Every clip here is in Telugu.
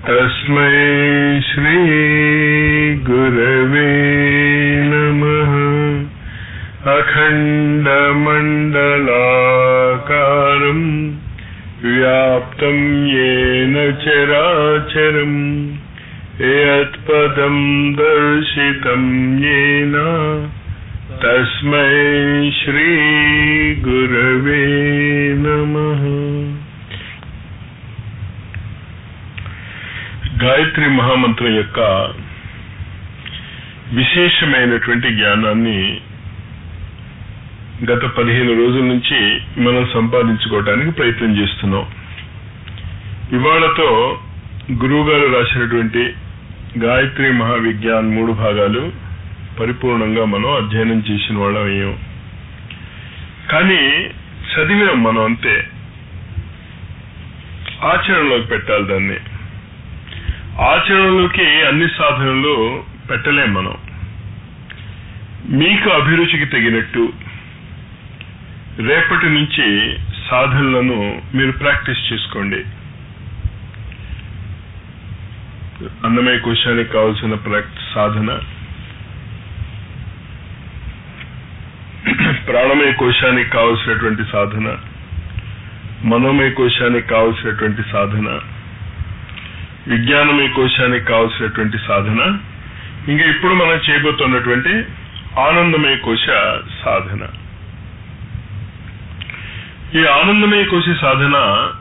तस्मै श्रीगुरवे नमः अखण्डमण्डलाकारम् व्याप्तं येन चराचरम् यत्पदं दर्शितं येन तस्मै श्रीगुरवे नमः గాయత్రి మహామంత్రం యొక్క విశేషమైనటువంటి జ్ఞానాన్ని గత పదిహేను రోజుల నుంచి మనం సంపాదించుకోవడానికి ప్రయత్నం చేస్తున్నాం ఇవాళతో గురువు గారు రాసినటువంటి గాయత్రి మహావిజ్ఞాన్ మూడు భాగాలు పరిపూర్ణంగా మనం అధ్యయనం చేసిన వాళ్ళం అయ్యాం కానీ చదివాం మనం అంతే ఆచరణలోకి పెట్టాలి దాన్ని ఆచరణలోకి అన్ని సాధనలు పెట్టలేం మనం మీకు అభిరుచికి తగినట్టు రేపటి నుంచి సాధనలను మీరు ప్రాక్టీస్ చేసుకోండి అన్నమయ కోశానికి కావలసిన ప్రాక్టీస్ సాధన ప్రాణమయ కోశానికి కావలసినటువంటి సాధన మనోమయ కోశానికి కావలసినటువంటి సాధన విజ్ఞానమయ కోశానికి కావలసినటువంటి సాధన ఇంకా ఇప్పుడు మనం చేయబోతున్నటువంటి ఆనందమయ కోశ సాధన ఈ ఆనందమయ కోశ సాధన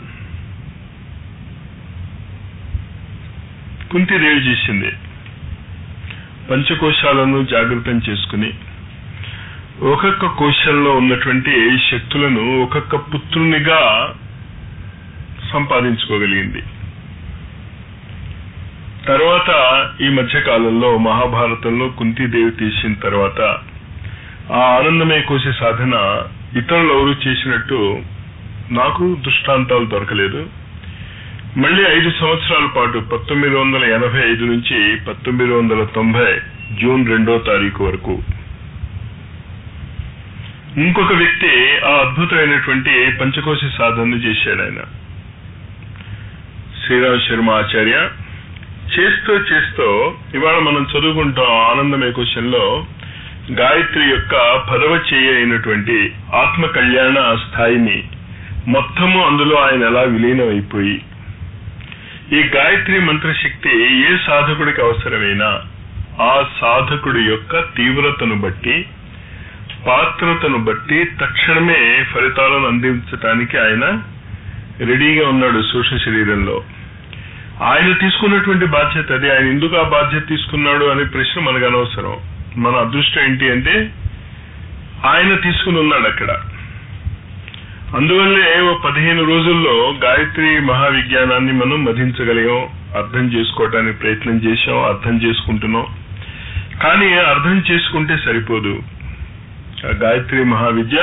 కుంతిదేవి చేసింది పంచకోశాలను జాగృతం చేసుకుని ఒక్కొక్క కోశంలో ఉన్నటువంటి శక్తులను ఒక్కొక్క పుత్రునిగా సంపాదించుకోగలిగింది తర్వాత ఈ మధ్య కాలంలో మహాభారతంలో కుంతీదేవి తీసిన తర్వాత ఆ ఆనందమయ కోశ సాధన ఇతరులు ఎవరు చేసినట్టు నాకు దృష్టాంతాలు దొరకలేదు మళ్ళీ ఐదు సంవత్సరాల పాటు పంతొమ్మిది వందల ఎనభై ఐదు నుంచి పంతొమ్మిది వందల తొంభై జూన్ రెండో తారీఖు వరకు ఇంకొక వ్యక్తి ఆ అద్భుతమైనటువంటి పంచకోశ సాధన చేశాడు ఆయన శ్రీరామ్ శర్మ ఆచార్య చేస్తూ చేస్తూ ఇవాళ మనం చదువుకుంటాం ఆనందమయ క్వశ్చన్లో గాయత్రి యొక్క పదవ చేయ అయినటువంటి ఆత్మ కళ్యాణ స్థాయిని మొత్తము అందులో ఆయన ఎలా విలీనం అయిపోయి ఈ గాయత్రి మంత్రశక్తి ఏ సాధకుడికి అవసరమైనా ఆ సాధకుడి యొక్క తీవ్రతను బట్టి పాత్రతను బట్టి తక్షణమే ఫలితాలను అందించటానికి ఆయన రెడీగా ఉన్నాడు సూక్ష్మ శరీరంలో ఆయన తీసుకున్నటువంటి బాధ్యత అది ఆయన ఎందుకు ఆ బాధ్యత తీసుకున్నాడు అనే ప్రశ్న మనకు అనవసరం మన అదృష్టం ఏంటి అంటే ఆయన తీసుకుని ఉన్నాడు అక్కడ అందువల్లే ఓ పదిహేను రోజుల్లో గాయత్రి మహావిజ్ఞానాన్ని మనం మధించగలిగాం అర్థం చేసుకోవడానికి ప్రయత్నం చేశాం అర్థం చేసుకుంటున్నాం కానీ అర్థం చేసుకుంటే సరిపోదు ఆ గాయత్రి మహావిద్య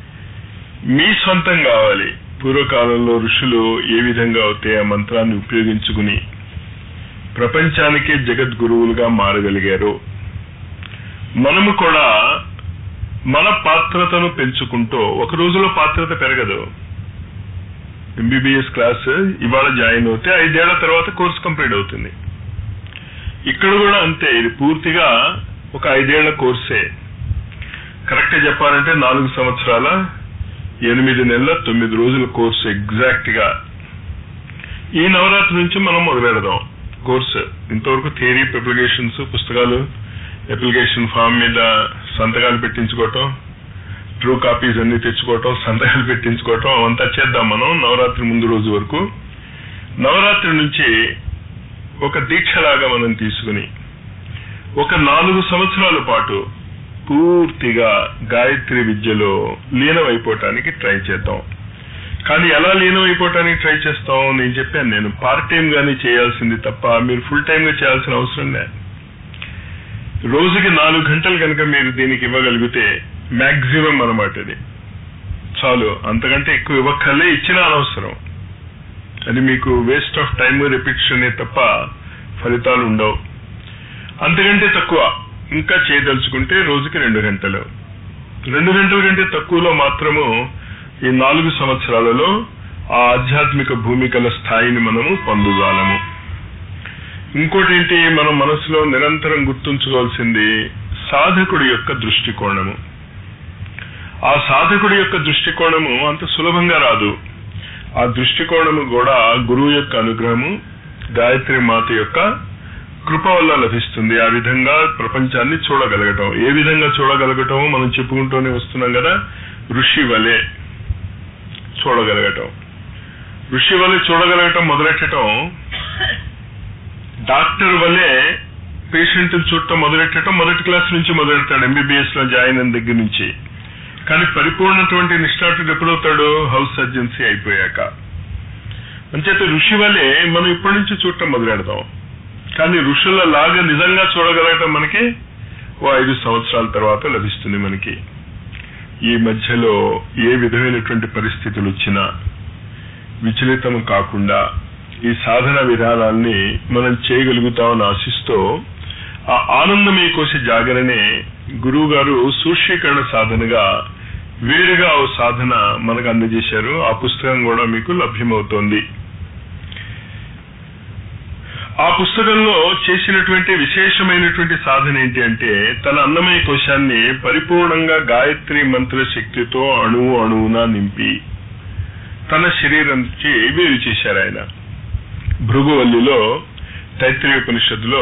మీ సొంతం కావాలి పూర్వకాలంలో ఋషులు ఏ విధంగా అయితే ఆ మంత్రాన్ని ఉపయోగించుకుని ప్రపంచానికే జగద్గురువులుగా మారగలిగారు మనము కూడా మన పాత్రతను పెంచుకుంటూ ఒక రోజులో పాత్రత పెరగదు ఎంబీబీఎస్ క్లాస్ ఇవాళ జాయిన్ అవుతే ఐదేళ్ల తర్వాత కోర్స్ కంప్లీట్ అవుతుంది ఇక్కడ కూడా అంతే ఇది పూర్తిగా ఒక ఐదేళ్ల కోర్సే కరెక్ట్ చెప్పాలంటే నాలుగు సంవత్సరాల ఎనిమిది నెలల తొమ్మిది రోజుల కోర్సు ఎగ్జాక్ట్ గా ఈ నవరాత్రి నుంచి మనం మొదలెడదాం కోర్సు ఇంతవరకు థియరీ అప్లికేషన్స్ పుస్తకాలు అప్లికేషన్ ఫామ్ మీద సంతకాలు పెట్టించుకోవటం ట్రూ కాపీస్ అన్ని తెచ్చుకోవటం సంతకాలు పెట్టించుకోవటం అవంతా చేద్దాం మనం నవరాత్రి ముందు రోజు వరకు నవరాత్రి నుంచి ఒక దీక్షలాగా మనం తీసుకుని ఒక నాలుగు సంవత్సరాల పాటు పూర్తిగా గాయత్రి విద్యలో లీనమైపోవటానికి ట్రై చేద్దాం కానీ ఎలా లీనం అయిపోవటానికి ట్రై చేస్తాం నేను చెప్పాను నేను పార్ట్ టైం గానీ చేయాల్సింది తప్ప మీరు ఫుల్ టైం గా చేయాల్సిన అవసరం లే రోజుకి నాలుగు గంటలు కనుక మీరు దీనికి ఇవ్వగలిగితే మ్యాక్సిమం అనమాట ఇది చాలు అంతకంటే ఎక్కువ ఇవ్వక్కర్లే ఇచ్చినా అనవసరం అది మీకు వేస్ట్ ఆఫ్ టైమ్ రిపిక్షన్ తప్ప ఫలితాలు ఉండవు అంతకంటే తక్కువ ఇంకా చేయదలుచుకుంటే రోజుకి రెండు గంటలు రెండు గంటల కంటే తక్కువలో మాత్రము ఈ నాలుగు సంవత్సరాలలో ఆ ఆధ్యాత్మిక భూమికల స్థాయిని మనము పొందగలము ఇంకోటి ఏంటి మనం మనసులో నిరంతరం గుర్తుంచుకోవాల్సింది సాధకుడి యొక్క దృష్టికోణము ఆ సాధకుడి యొక్క దృష్టికోణము అంత సులభంగా రాదు ఆ దృష్టికోణము కూడా గురువు యొక్క అనుగ్రహము గాయత్రి మాత యొక్క కృప వల్ల లభిస్తుంది ఆ విధంగా ప్రపంచాన్ని చూడగలగటం ఏ విధంగా చూడగలగటం మనం చెప్పుకుంటూనే వస్తున్నాం కదా ఋషి వలె చూడగలగటం ఋషి వలె చూడగలగటం మొదలెట్టడం డాక్టర్ వలె పేషెంట్ చూడటం మొదలెట్టడం మొదటి క్లాస్ నుంచి మొదలెడతాడు ఎంబీబీఎస్ లో జాయిన్ అయిన దగ్గర నుంచి కానీ పరిపూర్ణటువంటి నిష్ఠాటుడు ఎప్పుడవుతాడు హౌస్ సర్జన్సీ అయిపోయాక అంచేత ఋషి వలె మనం ఇప్పటి నుంచి చూడటం మొదలెడదాం కానీ ఋషుల లాగా నిజంగా చూడగలగటం మనకి ఓ ఐదు సంవత్సరాల తర్వాత లభిస్తుంది మనకి ఈ మధ్యలో ఏ విధమైనటువంటి పరిస్థితులు వచ్చినా విచలితం కాకుండా ఈ సాధన విధానాల్ని మనం చేయగలుగుతామని ఆశిస్తూ ఆ ఆనందమే కోసే జాగరణే గురువు గారు సూక్ష్మీకరణ సాధనగా వేరుగా ఓ సాధన మనకు అందజేశారు ఆ పుస్తకం కూడా మీకు లభ్యమవుతోంది ఆ పుస్తకంలో చేసినటువంటి విశేషమైనటువంటి సాధన ఏంటి అంటే తన అన్నమయ కోశాన్ని పరిపూర్ణంగా గాయత్రి మంత్ర శక్తితో అణువు అణువున నింపి తన శరీరం నుంచి వేరు చేశారు ఆయన భృగువల్లిలో తైత్రీయ ఉపనిషత్తులో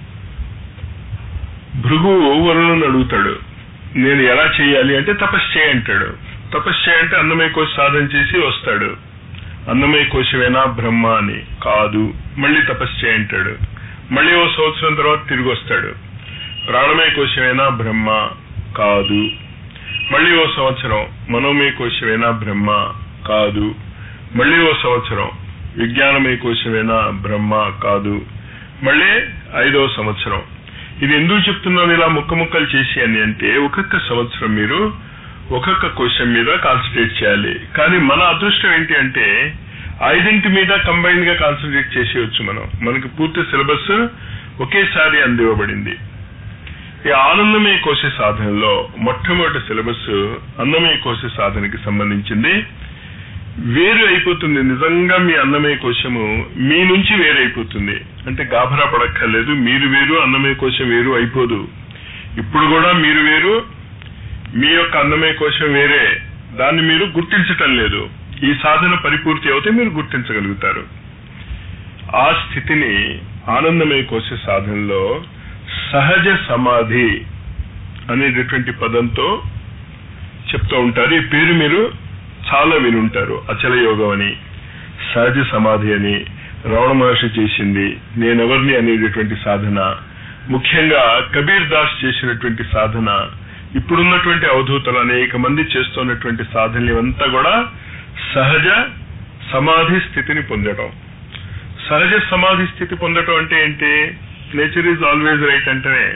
భృగువు వరుణుని అడుగుతాడు నేను ఎలా చేయాలి అంటే తపస్సు చేయంటాడు తపస్సు చేయంటే అన్నమయ కోశ సాధన చేసి వస్తాడు అన్నమయ కోశమేనా బ్రహ్మ అని కాదు మళ్ళీ తపస్సు చేయంటాడు మళ్ళీ ఓ సంవత్సరం తర్వాత తిరిగి వస్తాడు ప్రాణమయ కోశమేనా బ్రహ్మ కాదు మళ్ళీ ఓ సంవత్సరం మనోమయ కోశమేనా బ్రహ్మ కాదు మళ్ళీ ఓ సంవత్సరం విజ్ఞానమయ కోశమేనా బ్రహ్మ కాదు మళ్ళీ ఐదో సంవత్సరం ఇది ఎందుకు చెప్తున్నాను ఇలా ముక్క ముక్కలు చేసి అని అంటే ఒక్కొక్క సంవత్సరం మీరు ఒక్కొక్క క్వశ్చన్ మీద కాన్సన్ట్రేట్ చేయాలి కానీ మన అదృష్టం ఏంటి అంటే ఐడెంటి మీద కంబైన్డ్ గా కాన్సన్ట్రేట్ చేసేయచ్చు మనం మనకి పూర్తి సిలబస్ ఒకేసారి అందివ్వబడింది ఈ ఆనందమయ కోశ సాధనలో మొట్టమొదటి సిలబస్ అన్నమయ కోశ సాధనకి సంబంధించింది వేరు అయిపోతుంది నిజంగా మీ అన్నమయ కోశము మీ నుంచి వేరైపోతుంది అంటే గాభరా పడక్కర్లేదు మీరు వేరు అన్నమయ కోశం వేరు అయిపోదు ఇప్పుడు కూడా మీరు వేరు మీ యొక్క అన్నమయ కోశం వేరే దాన్ని మీరు గుర్తించటం లేదు ఈ సాధన పరిపూర్తి అవుతే మీరు గుర్తించగలుగుతారు ఆ స్థితిని ఆనందమయ కోశ సాధనలో సహజ సమాధి అనేటటువంటి పదంతో చెప్తూ ఉంటారు ఈ పేరు మీరు చాలా వినుంటారు అచల యోగం అని సహజ సమాధి అని రమణ మహర్షి చేసింది నేనెవరిని అనేటటువంటి సాధన ముఖ్యంగా కబీర్ దాస్ చేసినటువంటి సాధన ఇప్పుడున్నటువంటి అవధూతలు అనేక మంది చేస్తున్నటువంటి సాధనలు ఇవంతా కూడా సహజ సమాధి స్థితిని పొందడం సహజ సమాధి స్థితి పొందడం అంటే ఏంటి నేచర్ ఈజ్ ఆల్వేజ్ రైట్ అంటేనే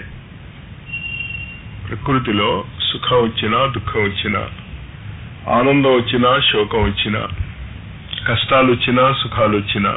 ప్రకృతిలో సుఖం వచ్చినా దుఃఖం వచ్చినా ఆనందం వచ్చినా శోకం వచ్చినా కష్టాలు వచ్చినా సుఖాలు వచ్చినా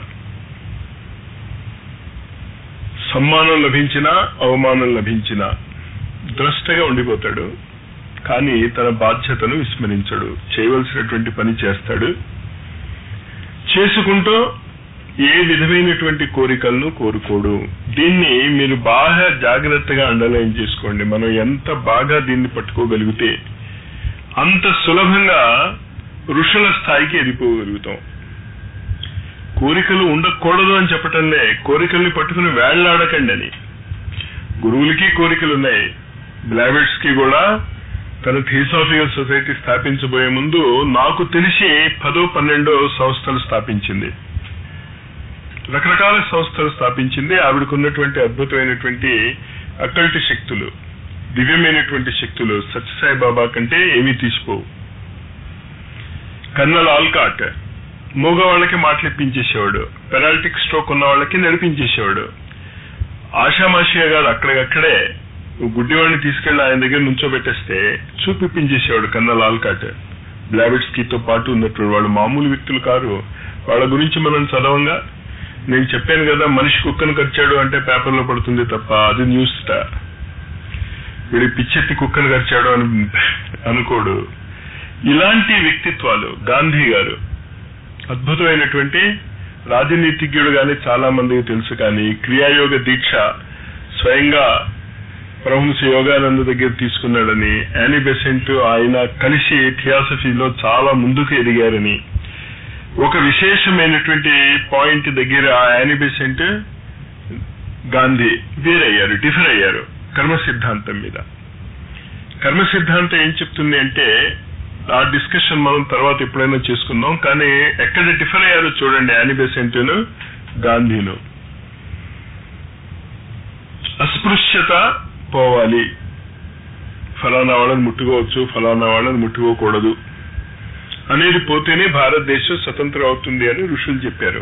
సమ్మానం లభించినా అవమానం లభించినా ద్రష్టగా ఉండిపోతాడు కానీ తన బాధ్యతను విస్మరించడు చేయవలసినటువంటి పని చేస్తాడు చేసుకుంటూ ఏ విధమైనటువంటి కోరికలను కోరుకోడు దీన్ని మీరు బాగా జాగ్రత్తగా అండర్లైన్ చేసుకోండి మనం ఎంత బాగా దీన్ని పట్టుకోగలిగితే అంత సులభంగా ఋషుల స్థాయికి ఎదిపోగలుగుతాం కోరికలు ఉండకూడదు అని చెప్పటంలే కోరికల్ని పట్టుకుని వేళ్లాడకండి అని గురువులకి కోరికలు ఉన్నాయి బ్లావెట్స్ కి కూడా తన థియోసాఫికల్ సొసైటీ స్థాపించబోయే ముందు నాకు తెలిసి పదో పన్నెండో సంస్థలు స్థాపించింది రకరకాల సంస్థలు స్థాపించింది ఆవిడకున్నటువంటి అద్భుతమైనటువంటి అకల్ట్ శక్తులు దివ్యమైనటువంటి శక్తులు సత్యసాయి బాబా కంటే ఏమీ తీసిపోవు కన్నల్ ఆల్కాట్ మూగ వాళ్ళకి మాటలిప్పించేసేవాడు పెరాల్టిక్ స్ట్రోక్ ఉన్న వాళ్ళకి నడిపించేసేవాడు ఆషామాషియా గారు అక్కడికక్కడే గుడ్డివాడిని తీసుకెళ్లి ఆయన దగ్గర నుంచోబెట్టేస్తే చూపిప్పించేసేవాడు కన్నల్ ఆల్కాట్ బ్లాబెట్స్ తో పాటు ఉన్నటువంటి వాళ్ళు మామూలు వ్యక్తులు కారు వాళ్ళ గురించి మనం చదవంగా నేను చెప్పాను కదా మనిషి కుక్కను కరిచాడు అంటే పేపర్లో పడుతుంది తప్ప అది న్యూస్ వీడి పిచ్చెత్తి కుక్కను కరిచాడు అని అనుకోడు ఇలాంటి వ్యక్తిత్వాలు గాంధీ గారు అద్భుతమైనటువంటి రాజనీతిజ్ఞుడు కానీ చాలా మందికి తెలుసు కానీ క్రియాయోగ దీక్ష స్వయంగా ప్రహంస యోగానంద దగ్గర తీసుకున్నాడని యానీ బెసెంట్ ఆయన కలిసి థియాసఫీలో చాలా ముందుకు ఎదిగారని ఒక విశేషమైనటువంటి పాయింట్ దగ్గర యానీ బెసెంట్ గాంధీ వేరయ్యారు డిఫర్ అయ్యారు కర్మ సిద్ధాంతం మీద కర్మ సిద్ధాంతం ఏం చెప్తుంది అంటే ఆ డిస్కషన్ మనం తర్వాత ఎప్పుడైనా చేసుకుందాం కానీ ఎక్కడ డిఫర్ అయ్యారో చూడండి యానీ బెసెంట్ను గాంధీను అస్పృశ్యత పోవాలి ఫలానా వాళ్ళని ముట్టుకోవచ్చు ఫలానా వాళ్ళని ముట్టుకోకూడదు అనేది పోతేనే భారతదేశం స్వతంత్రం అవుతుంది అని ఋషులు చెప్పారు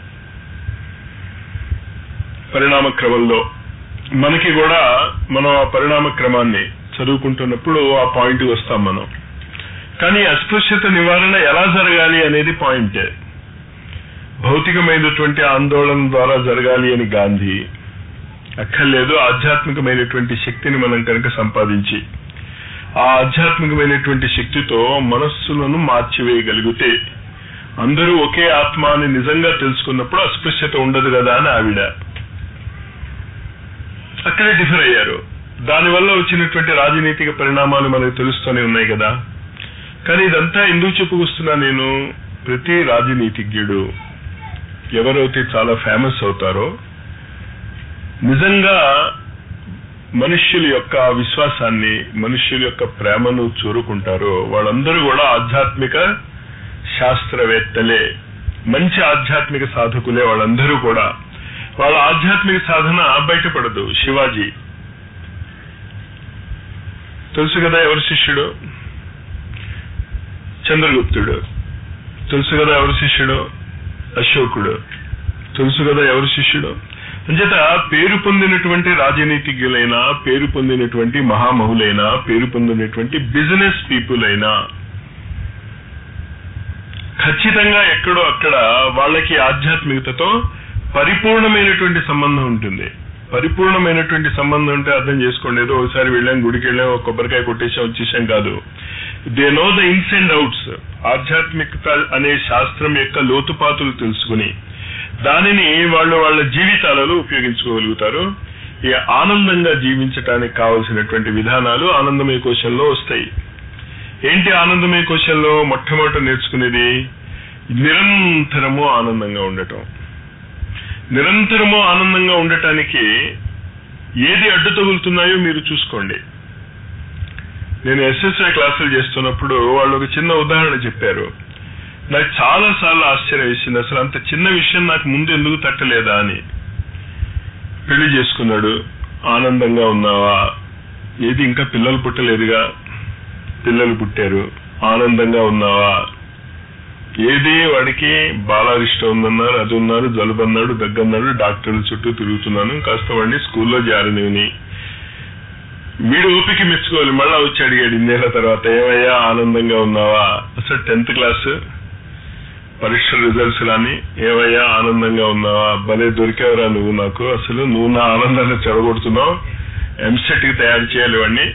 పరిణామ క్రమంలో మనకి కూడా మనం ఆ పరిణామ క్రమాన్ని చదువుకుంటున్నప్పుడు ఆ పాయింట్ వస్తాం మనం కానీ అస్పృశ్యత నివారణ ఎలా జరగాలి అనేది పాయింట్ భౌతికమైనటువంటి ఆందోళన ద్వారా జరగాలి అని గాంధీ అక్కర్లేదు ఆధ్యాత్మికమైనటువంటి శక్తిని మనం కనుక సంపాదించి ఆ ఆధ్యాత్మికమైనటువంటి శక్తితో మనస్సులను మార్చివేయగలిగితే అందరూ ఒకే ఆత్మ అని నిజంగా తెలుసుకున్నప్పుడు అస్పృశ్యత ఉండదు కదా అని ఆవిడ అక్కడే డిఫర్ అయ్యారు దానివల్ల వచ్చినటువంటి రాజనీతిక పరిణామాలు మనకు తెలుస్తూనే ఉన్నాయి కదా కానీ ఇదంతా ఎందుకు చెప్పుకొస్తున్నా నేను ప్రతి రాజనీతిజ్ఞుడు ఎవరైతే చాలా ఫేమస్ అవుతారో నిజంగా మనుష్యుల యొక్క విశ్వాసాన్ని మనుష్యుల యొక్క ప్రేమను చూరుకుంటారో వాళ్ళందరూ కూడా ఆధ్యాత్మిక శాస్త్రవేత్తలే మంచి ఆధ్యాత్మిక సాధకులే వాళ్ళందరూ కూడా వాళ్ళ ఆధ్యాత్మిక సాధన బయటపడదు శివాజీ తెలుసు కదా ఎవరు శిష్యుడు చంద్రగుప్తుడు తెలుసు కదా ఎవరు శిష్యుడు అశోకుడు తెలుసు కదా ఎవరు శిష్యుడు అంచేత పేరు పొందినటువంటి రాజనీతిజ్ఞులైనా పేరు పొందినటువంటి మహామహులైనా పేరు పొందినటువంటి బిజినెస్ పీపుల్ అయినా ఖచ్చితంగా ఎక్కడో అక్కడ వాళ్ళకి ఆధ్యాత్మికతతో పరిపూర్ణమైనటువంటి సంబంధం ఉంటుంది పరిపూర్ణమైనటువంటి సంబంధం ఉంటే అర్థం చేసుకోండి ఏదో ఒకసారి వెళ్ళాం గుడికి వెళ్ళాం ఒక కొబ్బరికాయ కొట్టేసాం వచ్చేసాం కాదు they know the ins and outs ఆధ్యాత్మికత అనే శాస్త్రం యొక్క లోతుపాతులు తెలుసుకుని దానిని వాళ్ళు వాళ్ళ జీవితాలలో ఉపయోగించుకోగలుగుతారు ఈ ఆనందంగా జీవించటానికి కావలసినటువంటి విధానాలు ఆనందమయ కోశంలో వస్తాయి ఏంటి ఆనందమయ కోశంలో మొట్టమొదట నేర్చుకునేది నిరంతరము ఆనందంగా ఉండటం నిరంతరము ఆనందంగా ఉండటానికి ఏది అడ్డు తగులుతున్నాయో మీరు చూసుకోండి నేను ఎస్ఎస్ఐ క్లాసులు చేస్తున్నప్పుడు వాళ్ళు ఒక చిన్న ఉదాహరణ చెప్పారు నాకు చాలా సార్లు ఆశ్చర్యం వేసింది అసలు అంత చిన్న విషయం నాకు ముందు ఎందుకు తట్టలేదా అని పెళ్లి చేసుకున్నాడు ఆనందంగా ఉన్నావా ఏది ఇంకా పిల్లలు పుట్టలేదుగా పిల్లలు పుట్టారు ఆనందంగా ఉన్నావా ఏది వాడికి బాలారిష్టం ఉందన్నారు అది ఉన్నారు జలుబు అన్నాడు దగ్గన్నాడు డాక్టర్ల చుట్టూ తిరుగుతున్నాను కాస్త వాడిని స్కూల్లో జారనివిని వీడు ఓపిక మెచ్చుకోవాలి మళ్ళా వచ్చి అడిగాడు ఇన్నేళ్ల తర్వాత ఏమయ్యా ఆనందంగా ఉన్నావా అసలు టెన్త్ క్లాస్ పరీక్ష రిజల్ట్స్ రాని ఏమయ్యా ఆనందంగా ఉన్నావా భలే దొరికావురా నువ్వు నాకు అసలు నువ్వు నా ఆనందాన్ని చెడగొడుతున్నావు ఎంసెట్ కి తయారు చేయాలి వాడిని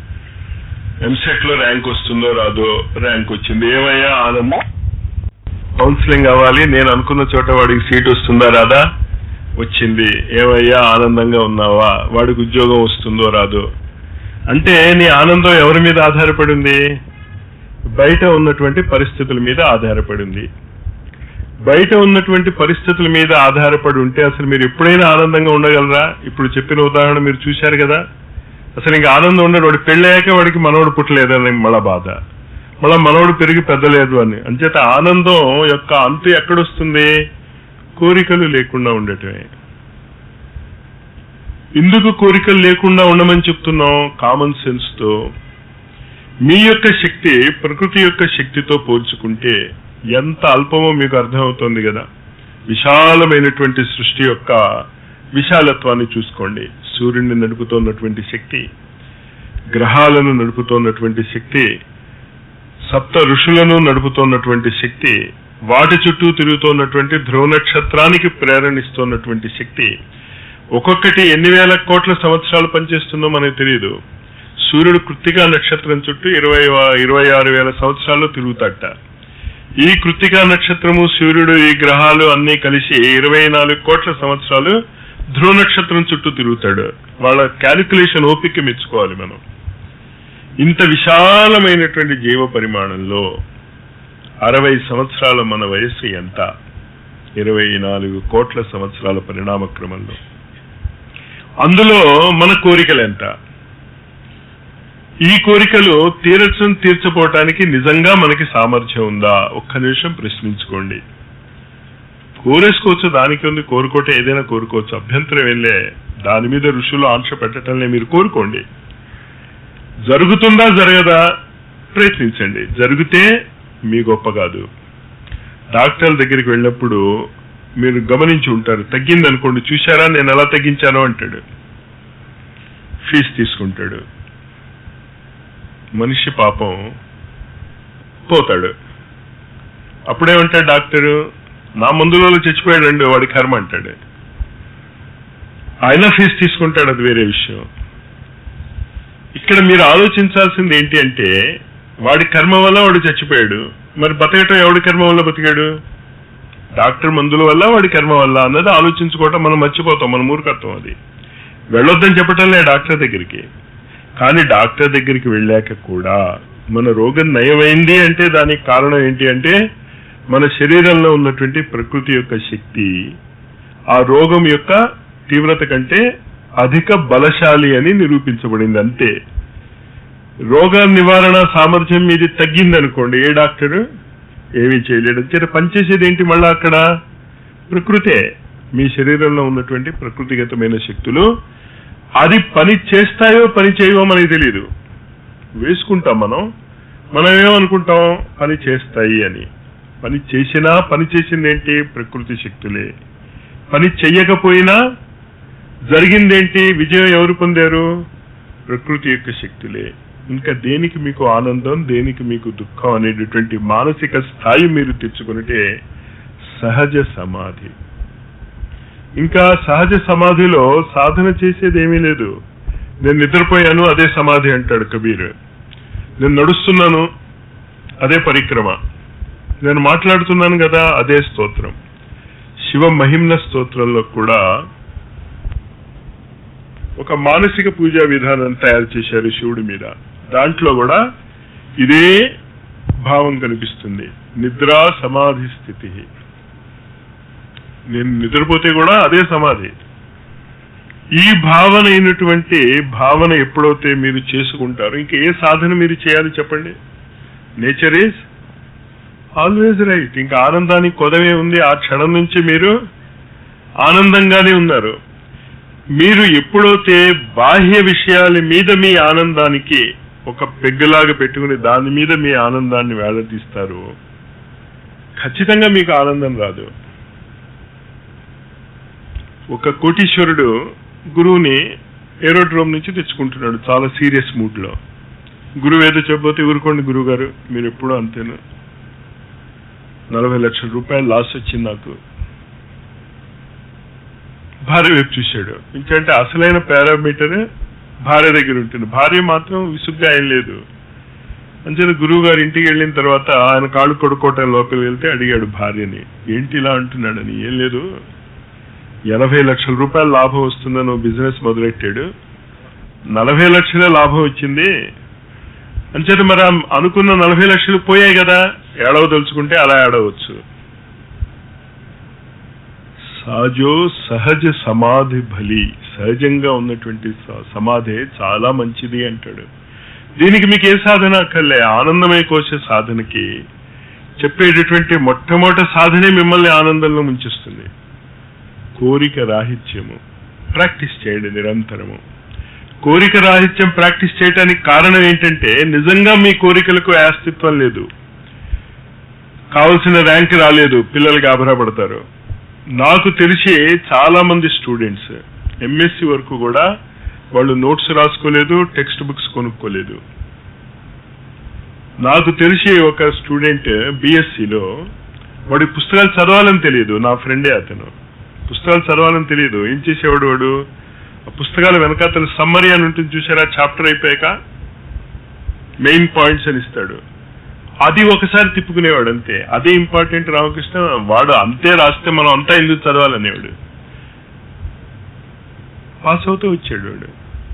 ఎంసెట్ లో ర్యాంక్ వస్తుందో రాదో ర్యాంక్ వచ్చింది ఏమయ్యా ఆనందం కౌన్సిలింగ్ అవ్వాలి నేను అనుకున్న చోట వాడికి సీట్ వస్తుందా రాదా వచ్చింది ఏమయ్యా ఆనందంగా ఉన్నావా వాడికి ఉద్యోగం వస్తుందో రాదో అంటే నీ ఆనందం ఎవరి మీద ఆధారపడింది బయట ఉన్నటువంటి పరిస్థితుల మీద ఆధారపడింది బయట ఉన్నటువంటి పరిస్థితుల మీద ఆధారపడి ఉంటే అసలు మీరు ఎప్పుడైనా ఆనందంగా ఉండగలరా ఇప్పుడు చెప్పిన ఉదాహరణ మీరు చూశారు కదా అసలు ఇంకా ఆనందం ఉండడు వాడు పెళ్ళయ్యాక వాడికి మనవడు పుట్టలేదని మళ్ళా బాధ మళ్ళా మనవడు పెరిగి పెద్దలేదు అని అంచేత ఆనందం యొక్క అంతు ఎక్కడొస్తుంది కోరికలు లేకుండా ఉండటమే ఎందుకు కోరికలు లేకుండా ఉండమని చెప్తున్నాం కామన్ సెన్స్ తో మీ యొక్క శక్తి ప్రకృతి యొక్క శక్తితో పోల్చుకుంటే ఎంత అల్పమో మీకు అర్థమవుతోంది కదా విశాలమైనటువంటి సృష్టి యొక్క విశాలత్వాన్ని చూసుకోండి సూర్యుడిని నడుపుతున్నటువంటి శక్తి గ్రహాలను నడుపుతున్నటువంటి శక్తి సప్త ఋషులను నడుపుతున్నటువంటి శక్తి వాటి చుట్టూ తిరుగుతున్నటువంటి ధ్రువ నక్షత్రానికి ప్రేరణిస్తున్నటువంటి శక్తి ఒక్కొక్కటి ఎన్ని వేల కోట్ల సంవత్సరాలు పనిచేస్తుందో మనకు తెలియదు సూర్యుడు కృత్తికా నక్షత్రం చుట్టూ ఇరవై ఇరవై ఆరు వేల సంవత్సరాలు తిరుగుతాట ఈ కృత్తికా నక్షత్రము సూర్యుడు ఈ గ్రహాలు అన్ని కలిసి ఇరవై నాలుగు కోట్ల సంవత్సరాలు ధ్రువ నక్షత్రం చుట్టూ తిరుగుతాడు వాళ్ళ క్యాలిక్యులేషన్ ఓపిక మెచ్చుకోవాలి మనం ఇంత విశాలమైనటువంటి జీవ పరిమాణంలో అరవై సంవత్సరాల మన వయస్సు ఎంత ఇరవై నాలుగు కోట్ల సంవత్సరాల పరిణామ క్రమంలో అందులో మన కోరికలు ఎంత ఈ కోరికలు తీరచం తీర్చపోవటానికి నిజంగా మనకి సామర్థ్యం ఉందా ఒక్క నిమిషం ప్రశ్నించుకోండి కోరేసుకోవచ్చు దానికి ఉంది కోరుకోటే ఏదైనా కోరుకోవచ్చు అభ్యంతరం వెళ్ళే దాని మీద ఋషులు ఆంక్ష పెట్టడంలే మీరు కోరుకోండి జరుగుతుందా జరగదా ప్రయత్నించండి జరిగితే మీ గొప్ప కాదు డాక్టర్ల దగ్గరికి వెళ్ళినప్పుడు మీరు గమనించి ఉంటారు తగ్గింది అనుకోండి చూశారా నేను ఎలా తగ్గించానో అంటాడు ఫీజు తీసుకుంటాడు మనిషి పాపం పోతాడు అప్పుడేమంటాడు డాక్టరు నా మందులలో చచ్చిపోయాడండి వాడి కర్మ అంటాడు ఆయన ఫీజు తీసుకుంటాడు అది వేరే విషయం ఇక్కడ మీరు ఆలోచించాల్సింది ఏంటి అంటే వాడి కర్మ వల్ల వాడు చచ్చిపోయాడు మరి బతకటం ఎవడి కర్మ వల్ల బతికాడు డాక్టర్ మందుల వల్ల వాడి కర్మ వల్ల అన్నది ఆలోచించుకోవటం మనం మర్చిపోతాం మన మూర్ఖత్వం అది వెళ్ళొద్దని చెప్పటంలే డాక్టర్ దగ్గరికి కానీ డాక్టర్ దగ్గరికి వెళ్ళాక కూడా మన రోగం నయమైంది అంటే దానికి కారణం ఏంటి అంటే మన శరీరంలో ఉన్నటువంటి ప్రకృతి యొక్క శక్తి ఆ రోగం యొక్క తీవ్రత కంటే అధిక బలశాలి అని నిరూపించబడింది అంతే రోగ నివారణ సామర్థ్యం మీది తగ్గిందనుకోండి ఏ డాక్టరు ఏమీ చేయలేడు చేత పనిచేసేది ఏంటి మళ్ళా అక్కడ ప్రకృతే మీ శరీరంలో ఉన్నటువంటి ప్రకృతిగతమైన శక్తులు అది పని చేస్తాయో పని చేయవో మనకి తెలియదు వేసుకుంటాం మనం మనం ఏమనుకుంటాం పని చేస్తాయి అని పని చేసినా పని చేసింది ఏంటి ప్రకృతి శక్తులే పని చెయ్యకపోయినా జరిగిందేంటి విజయం ఎవరు పొందారు ప్రకృతి యొక్క శక్తులే ఇంకా దేనికి మీకు ఆనందం దేనికి మీకు దుఃఖం అనేటటువంటి మానసిక స్థాయి మీరు తెచ్చుకునిటే సహజ సమాధి ఇంకా సహజ సమాధిలో సాధన చేసేది ఏమీ లేదు నేను నిద్రపోయాను అదే సమాధి అంటాడు కబీర్ నేను నడుస్తున్నాను అదే పరిక్రమ నేను మాట్లాడుతున్నాను కదా అదే స్తోత్రం శివ మహిమ్న స్తోత్రంలో కూడా ఒక మానసిక పూజా విధానం తయారు చేశారు శివుడి మీద దాంట్లో కూడా ఇదే భావం కనిపిస్తుంది నిద్రా సమాధి స్థితి నేను నిద్రపోతే కూడా అదే సమాధి ఈ భావన అయినటువంటి భావన ఎప్పుడైతే మీరు చేసుకుంటారో ఇంకా ఏ సాధన మీరు చేయాలి చెప్పండి నేచర్ ఈజ్ ఆల్వేజ్ రైట్ ఇంకా ఆనందానికి కొదవే ఉంది ఆ క్షణం నుంచి మీరు ఆనందంగానే ఉన్నారు మీరు ఎప్పుడైతే బాహ్య విషయాల మీద మీ ఆనందానికి ఒక పెగ్గులాగా పెట్టుకుని దాని మీద మీ ఆనందాన్ని వేలదీస్తారు ఖచ్చితంగా మీకు ఆనందం రాదు ఒక కోటీశ్వరుడు గురువుని ఏరోడ్రోమ్ నుంచి తెచ్చుకుంటున్నాడు చాలా సీరియస్ మూడ్ లో గురువు ఏదో చెప్పబోతే ఊరుకోండి గురువు గారు మీరు ఎప్పుడూ అంతేను నలభై లక్షల రూపాయలు లాస్ వచ్చింది నాకు భార్య వైపు చూశాడు ఇంకంటే అసలైన పారామీటర్ భార్య దగ్గర ఉంటుంది భార్య మాత్రం విసుగ్గా ఏం లేదు అంచేత గురువు గారు ఇంటికి వెళ్ళిన తర్వాత ఆయన కాళ్ళు కొడుకోవటం లోపలికి వెళ్తే అడిగాడు భార్యని ఏంటి ఇలా అంటున్నాడని ఏం లేదు ఎనభై లక్షల రూపాయల లాభం వస్తుందని ఓ బిజినెస్ మొదలెట్టాడు నలభై లక్షలే లాభం వచ్చింది అంచేత మరి ఆ అనుకున్న నలభై లక్షలు పోయాయి కదా ఏడవదలుచుకుంటే అలా ఏడవచ్చు సహజో సహజ సమాధి బలి సహజంగా ఉన్నటువంటి స- సమాధి చాలా మంచిది అంటాడు దీనికి మీకు ఏ సాధన అక్కర్లే ఆనందమయ కోసే సాధనకి చెప్పేటటువంటి మొట్టమొదటి సాధనే మిమ్మల్ని ఆనందంలో ముంచిస్తుంది కోరిక రాహిత్యము ప్రాక్టీస్ చేయండి నిరంతరము కోరిక రాహిత్యం ప్రాక్టీస్ చేయడానికి కారణం ఏంటంటే నిజంగా మీ కోరికలకు అస్తిత్వం లేదు కావలసిన ర్యాంక్ రాలేదు పిల్లలు గాబరా పడతారు నాకు తెలిసి చాలా మంది స్టూడెంట్స్ ఎంఎస్సి వరకు కూడా వాళ్ళు నోట్స్ రాసుకోలేదు టెక్స్ట్ బుక్స్ కొనుక్కోలేదు నాకు తెలిసి ఒక స్టూడెంట్ బిఎస్సిలో వాడి పుస్తకాలు చదవాలని తెలియదు నా ఫ్రెండే అతను పుస్తకాలు చదవాలని తెలియదు ఏం చేసేవాడు వాడు ఆ పుస్తకాల వెనకాతల సమ్మరీ అని ఉంటుంది చూసారా చాప్టర్ అయిపోయాక మెయిన్ పాయింట్స్ అని ఇస్తాడు అది ఒకసారి తిప్పుకునేవాడు అంతే అదే ఇంపార్టెంట్ రామకృష్ణ వాడు అంతే రాస్తే మనం అంతా ఎందుకు చదవాలనేవాడు పాస్ అవుతూ వచ్చాడు వాడు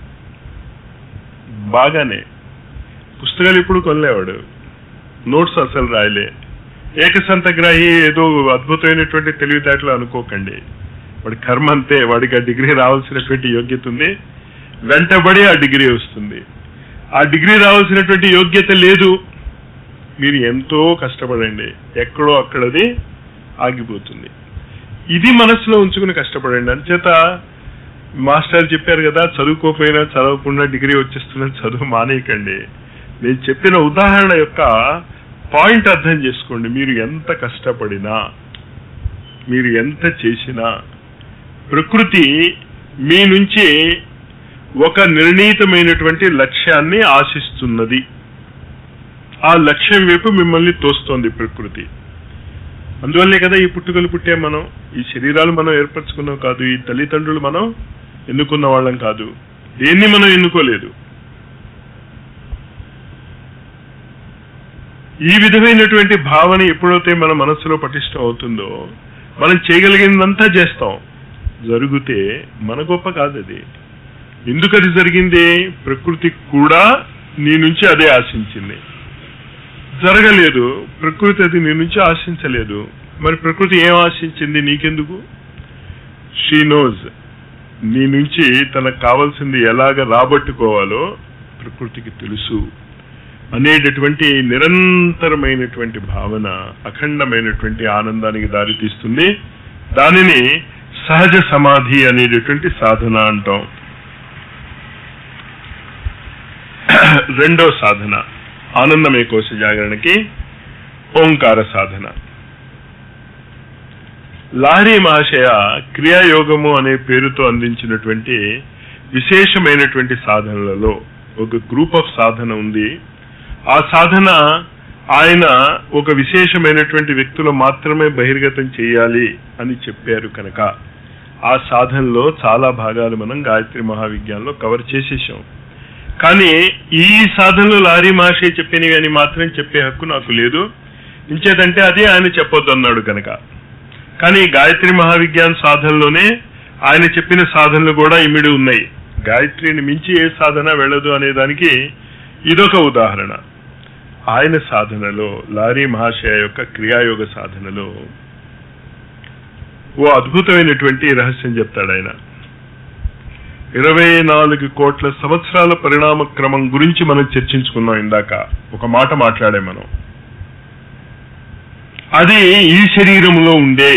బాగానే పుస్తకాలు ఇప్పుడు కొనలేవాడు నోట్స్ అసలు రాయలే ఏకసంతగ్రాహి ఏదో అద్భుతమైనటువంటి తెలివితేటలు అనుకోకండి వాడి కర్మ అంతే వాడికి ఆ డిగ్రీ రావాల్సినటువంటి యోగ్యత ఉంది వెంటబడి ఆ డిగ్రీ వస్తుంది ఆ డిగ్రీ రావాల్సినటువంటి యోగ్యత లేదు మీరు ఎంతో కష్టపడండి ఎక్కడో అక్కడది ఆగిపోతుంది ఇది మనసులో ఉంచుకుని కష్టపడండి అంచేత మాస్టర్ చెప్పారు కదా చదువుకోకపోయినా చదవకుండా డిగ్రీ వచ్చేస్తున్న చదువు మానేయకండి నేను చెప్పిన ఉదాహరణ యొక్క పాయింట్ అర్థం చేసుకోండి మీరు ఎంత కష్టపడినా మీరు ఎంత చేసినా ప్రకృతి మీ నుంచి ఒక నిర్ణీతమైనటువంటి లక్ష్యాన్ని ఆశిస్తున్నది ఆ లక్ష్యం వైపు మిమ్మల్ని తోస్తోంది ప్రకృతి అందువల్లే కదా ఈ పుట్టుకలు పుట్టే మనం ఈ శరీరాలు మనం ఏర్పరచుకున్నాం కాదు ఈ తల్లిదండ్రులు మనం ఎన్నుకున్న వాళ్ళం కాదు దేన్ని మనం ఎన్నుకోలేదు ఈ విధమైనటువంటి భావన ఎప్పుడైతే మన మనస్సులో పటిష్టం అవుతుందో మనం చేయగలిగిందంతా చేస్తాం జరిగితే మన గొప్ప కాదు అది ఎందుకు అది జరిగింది ప్రకృతి కూడా నీ నుంచి అదే ఆశించింది జరగలేదు ప్రకృతి అది నీ నుంచి ఆశించలేదు మరి ప్రకృతి ఏం ఆశించింది నీకెందుకు షీ నోజ్ నీ నుంచి తనకు కావాల్సింది ఎలాగ రాబట్టుకోవాలో ప్రకృతికి తెలుసు అనేటటువంటి నిరంతరమైనటువంటి భావన అఖండమైనటువంటి ఆనందానికి దారితీస్తుంది దానిని సహజ సమాధి అనేటటువంటి సాధన అంటాం రెండో సాధన ఆనందమే కోశ జాగరణకి ఓంకార సాధన లాహరి మహాశయ క్రియాయోగము అనే పేరుతో అందించినటువంటి విశేషమైనటువంటి సాధనలలో ఒక గ్రూప్ ఆఫ్ సాధన ఉంది ఆ సాధన ఆయన ఒక విశేషమైనటువంటి వ్యక్తులు మాత్రమే బహిర్గతం చేయాలి అని చెప్పారు కనుక ఆ సాధనలో చాలా భాగాలు మనం గాయత్రి మహావిజ్ఞానంలో కవర్ చేసేసాం కానీ ఈ సాధనలు లారీ మహర్షి చెప్పినవి అని మాత్రం చెప్పే హక్కు నాకు లేదు ఇంచేదంటే అది ఆయన చెప్పొద్దు అన్నాడు కనుక కానీ గాయత్రి మహావిజ్ఞాన సాధనలోనే ఆయన చెప్పిన సాధనలు కూడా ఇమిడి ఉన్నాయి గాయత్రిని మించి ఏ సాధన వెళ్ళదు అనే దానికి ఇదొక ఉదాహరణ ఆయన సాధనలో లారీ మహాశయ యొక్క క్రియాయోగ సాధనలో ఓ అద్భుతమైనటువంటి రహస్యం చెప్తాడు ఆయన ఇరవై నాలుగు కోట్ల సంవత్సరాల పరిణామ క్రమం గురించి మనం చర్చించుకున్నాం ఇందాక ఒక మాట మాట్లాడే మనం అది ఈ శరీరంలో ఉండే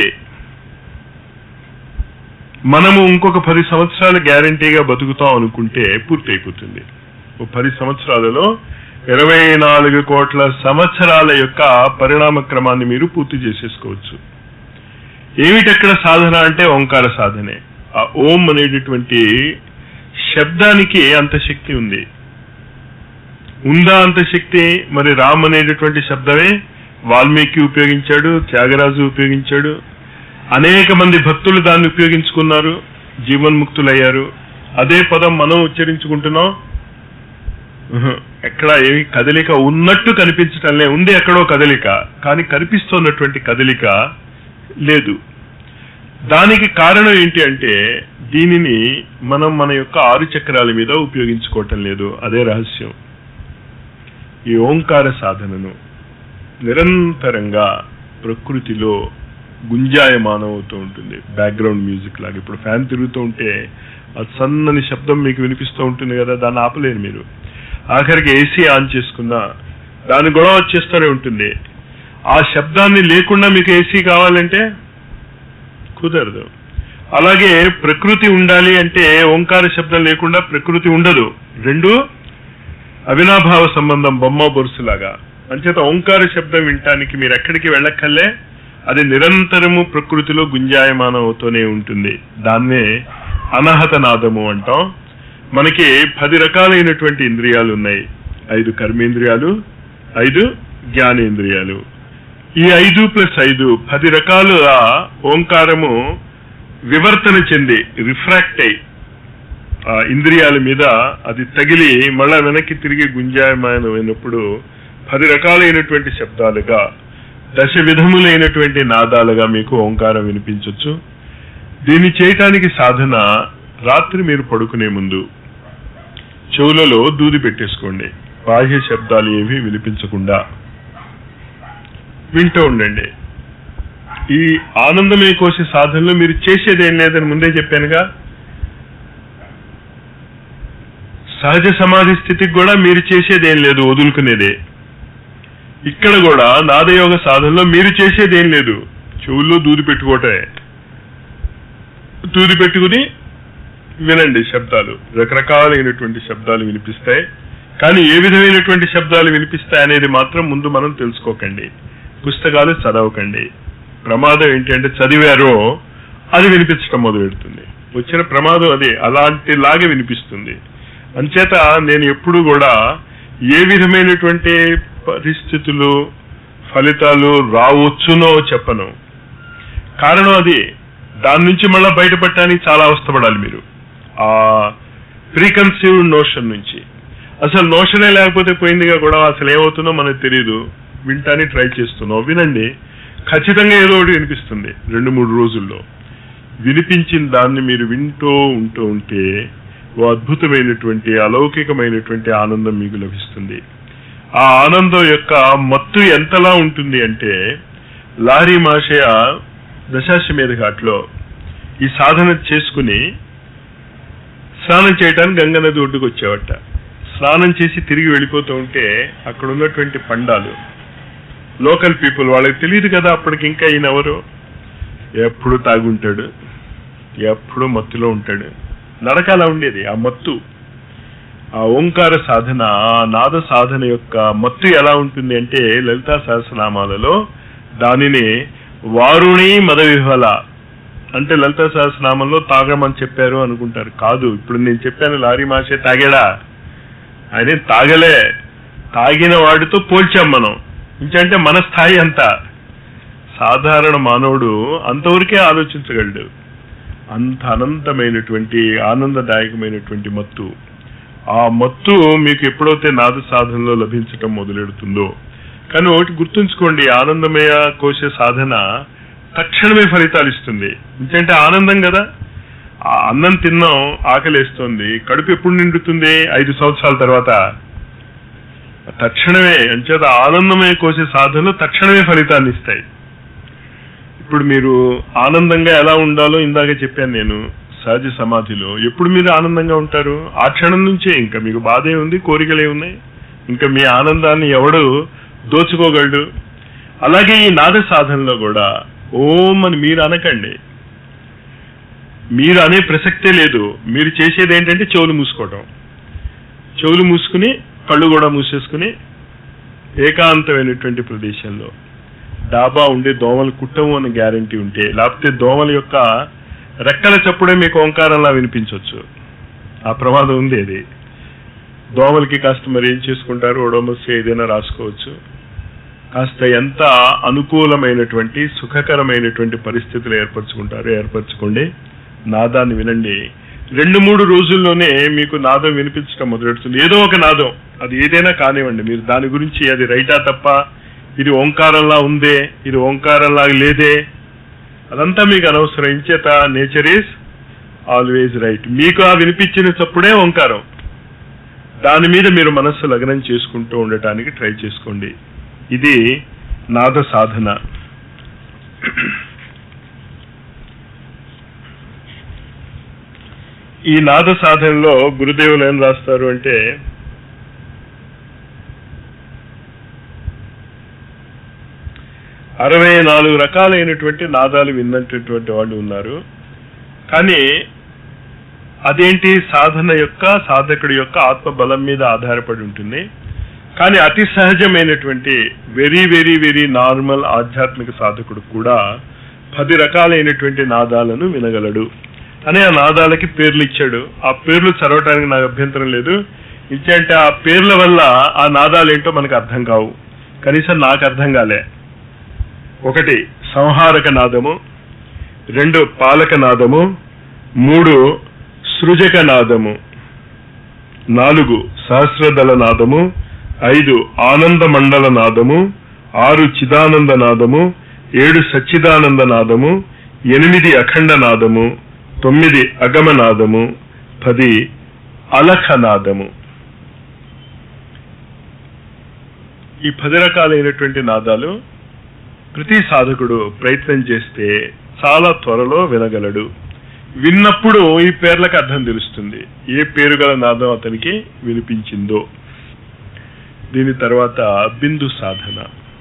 మనము ఇంకొక పది సంవత్సరాలు గ్యారంటీగా బతుకుతాం అనుకుంటే పూర్తయిపోతుంది ఓ పది సంవత్సరాలలో ఇరవై నాలుగు కోట్ల సంవత్సరాల యొక్క పరిణామ క్రమాన్ని మీరు పూర్తి చేసేసుకోవచ్చు ఏమిటక్కడ సాధన అంటే ఓంకార సాధనే ఆ ఓం అనేటటువంటి శబ్దానికి అంత శక్తి ఉంది ఉందా అంత శక్తి మరి రామ్ అనేటటువంటి శబ్దమే వాల్మీకి ఉపయోగించాడు త్యాగరాజు ఉపయోగించాడు అనేక మంది భక్తులు దాన్ని ఉపయోగించుకున్నారు జీవన్ముక్తులయ్యారు అదే పదం మనం ఉచ్చరించుకుంటున్నాం ఉహు, ఎక్కడ ఏమి కదలిక ఉన్నట్టు కనిపించటంలే ఉంది ఎక్కడో కదలిక కానీ కనిపిస్తున్నటువంటి కదలిక లేదు దానికి కారణం ఏంటి అంటే దీనిని మనం మన యొక్క ఆరు చక్రాల మీద ఉపయోగించుకోవటం లేదు అదే రహస్యం ఈ ఓంకార సాధనను నిరంతరంగా ప్రకృతిలో గుంజాయమానం అవుతూ ఉంటుంది బ్యాక్గ్రౌండ్ మ్యూజిక్ లాగా ఇప్పుడు ఫ్యాన్ తిరుగుతూ ఉంటే ఆ సన్నని శబ్దం మీకు వినిపిస్తూ ఉంటుంది కదా దాన్ని ఆపలేరు మీరు ఆఖరికి ఏసీ ఆన్ చేసుకున్నా దాని గొడవ వచ్చేస్తూనే ఉంటుంది ఆ శబ్దాన్ని లేకుండా మీకు ఏసీ కావాలంటే కుదరదు అలాగే ప్రకృతి ఉండాలి అంటే ఓంకార శబ్దం లేకుండా ప్రకృతి ఉండదు రెండు అవినాభావ సంబంధం బొమ్మ బొరుసులాగా అంచేత ఓంకార శబ్దం వినటానికి మీరు ఎక్కడికి వెళ్ళక్కర్లే అది నిరంతరము ప్రకృతిలో గుంజాయమానం అవుతూనే ఉంటుంది దాన్నే అనహత నాదము అంటాం మనకి పది రకాలైనటువంటి ఇంద్రియాలు ఉన్నాయి ఐదు కర్మేంద్రియాలు ఐదు జ్ఞానేంద్రియాలు ఈ ఐదు ప్లస్ ఐదు పది రకాలుగా ఓంకారము వివర్తన చెంది రిఫ్రాక్ట్ అయి ఆ ఇంద్రియాల మీద అది తగిలి మళ్ళా వెనక్కి తిరిగి గుంజాయమానమైనప్పుడు పది రకాలైనటువంటి శబ్దాలుగా దశ విధములైనటువంటి నాదాలుగా మీకు ఓంకారం వినిపించవచ్చు దీన్ని చేయటానికి సాధన రాత్రి మీరు పడుకునే ముందు చెవులలో దూది పెట్టేసుకోండి బాహ్య శబ్దాలు ఏవి వినిపించకుండా వింటూ ఉండండి ఈ ఆనందమే కోసే సాధనలో మీరు చేసేది ఏం లేదని ముందే చెప్పానుగా సహజ సమాధి స్థితికి కూడా మీరు చేసేది ఏం లేదు వదులుకునేదే ఇక్కడ కూడా నాదయోగ సాధనలో మీరు చేసేది ఏం లేదు చెవుల్లో దూది పెట్టుకోవటమే దూది పెట్టుకుని వినండి శబ్దాలు రకరకాలైనటువంటి శబ్దాలు వినిపిస్తాయి కానీ ఏ విధమైనటువంటి శబ్దాలు వినిపిస్తాయి అనేది మాత్రం ముందు మనం తెలుసుకోకండి పుస్తకాలు చదవకండి ప్రమాదం ఏంటి అంటే చదివారో అది వినిపించడం మొదలు పెడుతుంది వచ్చిన ప్రమాదం అదే అలాంటిలాగే వినిపిస్తుంది అంచేత నేను ఎప్పుడు కూడా ఏ విధమైనటువంటి పరిస్థితులు ఫలితాలు రావచ్చునో చెప్పను కారణం అది దాని నుంచి మళ్ళీ బయటపడటానికి చాలా అవస్థపడాలి మీరు ఆ ప్రీకన్సీవ్డ్ నోషన్ నుంచి అసలు నోషనే లేకపోతే పోయిందిగా కూడా అసలు ఏమవుతుందో మనకు తెలియదు వింటానికి ట్రై చేస్తున్నాం వినండి ఖచ్చితంగా ఏదో ఒకటి వినిపిస్తుంది రెండు మూడు రోజుల్లో వినిపించిన దాన్ని మీరు వింటూ ఉంటూ ఉంటే ఓ అద్భుతమైనటువంటి అలౌకికమైనటువంటి ఆనందం మీకు లభిస్తుంది ఆ ఆనందం యొక్క మత్తు ఎంతలా ఉంటుంది అంటే లారీ మాషయ దశాశ్వమేధ ఘాట్లో ఈ సాధన చేసుకుని స్నానం చేయడానికి గంగ నది ఒడ్డుకు వచ్చేవట స్నానం చేసి తిరిగి వెళ్ళిపోతూ ఉంటే అక్కడ ఉన్నటువంటి పండాలు లోకల్ పీపుల్ వాళ్ళకి తెలియదు కదా అప్పటికి ఇంకా ఈయన ఎవరు ఎప్పుడు తాగుంటాడు ఎప్పుడు మత్తులో ఉంటాడు నరకాల ఉండేది ఆ మత్తు ఆ ఓంకార సాధన ఆ నాద సాధన యొక్క మత్తు ఎలా ఉంటుంది అంటే లలితా సహస్రనామాలలో దానిని వారుణి మద విహ్వల అంటే లలితా సహస్రనామంలో తాగమని చెప్పారు అనుకుంటారు కాదు ఇప్పుడు నేను చెప్పాను లారీ మాసే తాగాడా ఆయన తాగలే తాగిన వాడితో పోల్చాం మనం ఇంకంటే మన స్థాయి అంత సాధారణ మానవుడు అంతవరకే ఆలోచించగలడు అంత అనంతమైనటువంటి ఆనందదాయకమైనటువంటి మత్తు ఆ మత్తు మీకు ఎప్పుడైతే నాద సాధనలో లభించటం మొదలెడుతుందో కానీ ఒకటి గుర్తుంచుకోండి ఆనందమయ కోశ సాధన తక్షణమే ఫలితాలు ఇస్తుంది ఎందుకంటే ఆనందం కదా ఆ అన్నం తిన్నాం ఆకలేస్తుంది కడుపు ఎప్పుడు నిండుతుంది ఐదు సంవత్సరాల తర్వాత తక్షణమే అంచేత ఆనందమయ కోసే సాధనలు తక్షణమే ఫలితాన్ని ఇస్తాయి ఇప్పుడు మీరు ఆనందంగా ఎలా ఉండాలో ఇందాక చెప్పాను నేను సహజ సమాధిలో ఎప్పుడు మీరు ఆనందంగా ఉంటారు ఆ క్షణం నుంచే ఇంకా మీకు బాధే ఉంది కోరికలే ఉన్నాయి ఇంకా మీ ఆనందాన్ని ఎవడు దోచుకోగలడు అలాగే ఈ నాద సాధనలో కూడా ఓం అని మీరు అనకండి మీరు అనే ప్రసక్తే లేదు మీరు చేసేది ఏంటంటే చెవులు మూసుకోవటం చెవులు మూసుకుని కళ్ళు కూడా మూసేసుకుని ఏకాంతమైనటువంటి ప్రదేశంలో డాబా ఉండే దోమలు కుట్టము అని గ్యారంటీ ఉంటే లేకపోతే దోమల యొక్క రెక్కల చప్పుడే మీకు ఓంకారంలా వినిపించవచ్చు ఆ ప్రమాదం ఉంది అది దోమలకి కాస్త మరి ఏం చేసుకుంటారు ఓడోమస్ ఏదైనా రాసుకోవచ్చు కాస్త ఎంత అనుకూలమైనటువంటి సుఖకరమైనటువంటి పరిస్థితులు ఏర్పరచుకుంటారో ఏర్పరచుకోండి నాదాన్ని వినండి రెండు మూడు రోజుల్లోనే మీకు నాదం వినిపించడం మొదలెడుతుంది ఏదో ఒక నాదం అది ఏదైనా కానివ్వండి మీరు దాని గురించి అది రైటా తప్ప ఇది ఓంకారంలా ఉందే ఇది ఓంకారంలా లేదే అదంతా మీకు అనవసరం ఇంచేత నేచర్ ఈజ్ ఆల్వేజ్ రైట్ మీకు ఆ వినిపించిన చప్పుడే ఓంకారం దాని మీద మీరు మనస్సు లగ్నం చేసుకుంటూ ఉండటానికి ట్రై చేసుకోండి ఇది నాద సాధన ఈ నాద సాధనలో గురుదేవులు ఏం రాస్తారు అంటే అరవై నాలుగు రకాలైనటువంటి నాదాలు విన్నటువంటి వాళ్ళు ఉన్నారు కానీ అదేంటి సాధన యొక్క సాధకుడి యొక్క ఆత్మ బలం మీద ఆధారపడి ఉంటుంది కానీ అతి సహజమైనటువంటి వెరీ వెరీ వెరీ నార్మల్ ఆధ్యాత్మిక సాధకుడు కూడా పది రకాలైనటువంటి నాదాలను వినగలడు అని ఆ నాదాలకి పేర్లు ఇచ్చాడు ఆ పేర్లు చదవటానికి నాకు అభ్యంతరం లేదు ఇచ్చంటే ఆ పేర్ల వల్ల ఆ నాదాలు ఏంటో మనకు అర్థం కావు కనీసం నాకు అర్థం కాలే ఒకటి సంహారక నాదము రెండు పాలక నాదము మూడు సృజక నాదము నాలుగు సహస్రదళ నాదము ఐదు ఆనంద మండల నాదము ఆరు చిదానంద నాదము ఏడు సచ్చిదానంద నాదము ఎనిమిది అఖండ నాదము తొమ్మిది అగమ నాదము పది అలఖ నాదము ఈ పది రకాలైనటువంటి నాదాలు ప్రతి సాధకుడు ప్రయత్నం చేస్తే చాలా త్వరలో వినగలడు విన్నప్పుడు ఈ పేర్లకు అర్థం తెలుస్తుంది ఏ పేరు గల నాదం అతనికి వినిపించిందో దీని తర్వాత బిందు సాధన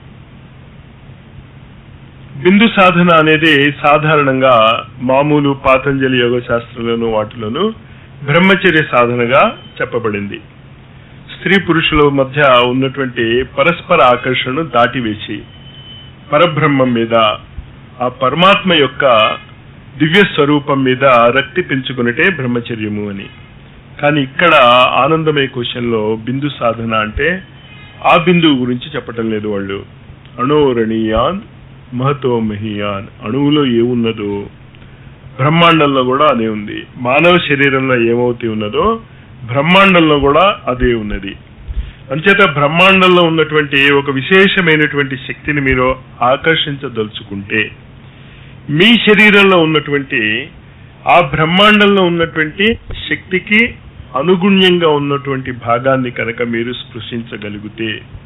బిందు సాధన అనేది సాధారణంగా మామూలు పాతంజలి యోగ శాస్త్రంలోను వాటిలోను బ్రహ్మచర్య సాధనగా చెప్పబడింది స్త్రీ పురుషుల మధ్య ఉన్నటువంటి పరస్పర ఆకర్షణను దాటివేసి పరబ్రహ్మం మీద ఆ పరమాత్మ యొక్క దివ్య స్వరూపం మీద రక్తి పెంచుకున్నటే బ్రహ్మచర్యము అని కానీ ఇక్కడ ఆనందమయ క్వశ్చన్లో బిందు సాధన అంటే ఆ బిందువు గురించి చెప్పటం లేదు వాళ్ళు అణోరణీయాన్ మహతో మహియాన్ అణువులో ఏమున్నదో బ్రహ్మాండంలో కూడా అదే ఉంది మానవ శరీరంలో ఏమవుతూ ఉన్నదో బ్రహ్మాండంలో కూడా అదే ఉన్నది అంచేత బ్రహ్మాండంలో ఉన్నటువంటి ఒక విశేషమైనటువంటి శక్తిని మీరు ఆకర్షించదలుచుకుంటే మీ శరీరంలో ఉన్నటువంటి ఆ బ్రహ్మాండంలో ఉన్నటువంటి శక్తికి అనుగుణ్యంగా ఉన్నటువంటి భాగాన్ని కనుక మీరు స్పృశించగలిగితే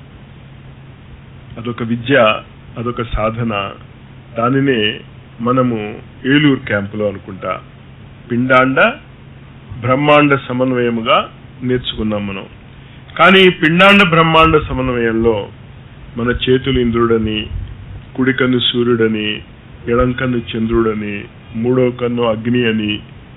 అదొక విద్య అదొక సాధన దానినే మనము ఏలూరు క్యాంపులో అనుకుంటా పిండాండ బ్రహ్మాండ సమన్వయముగా నేర్చుకున్నాం మనం కానీ ఈ పిండాండ బ్రహ్మాండ సమన్వయంలో మన చేతులు ఇంద్రుడని కుడి కన్ను సూర్యుడని ఎడం కన్ను చంద్రుడని మూడో కన్ను అగ్ని అని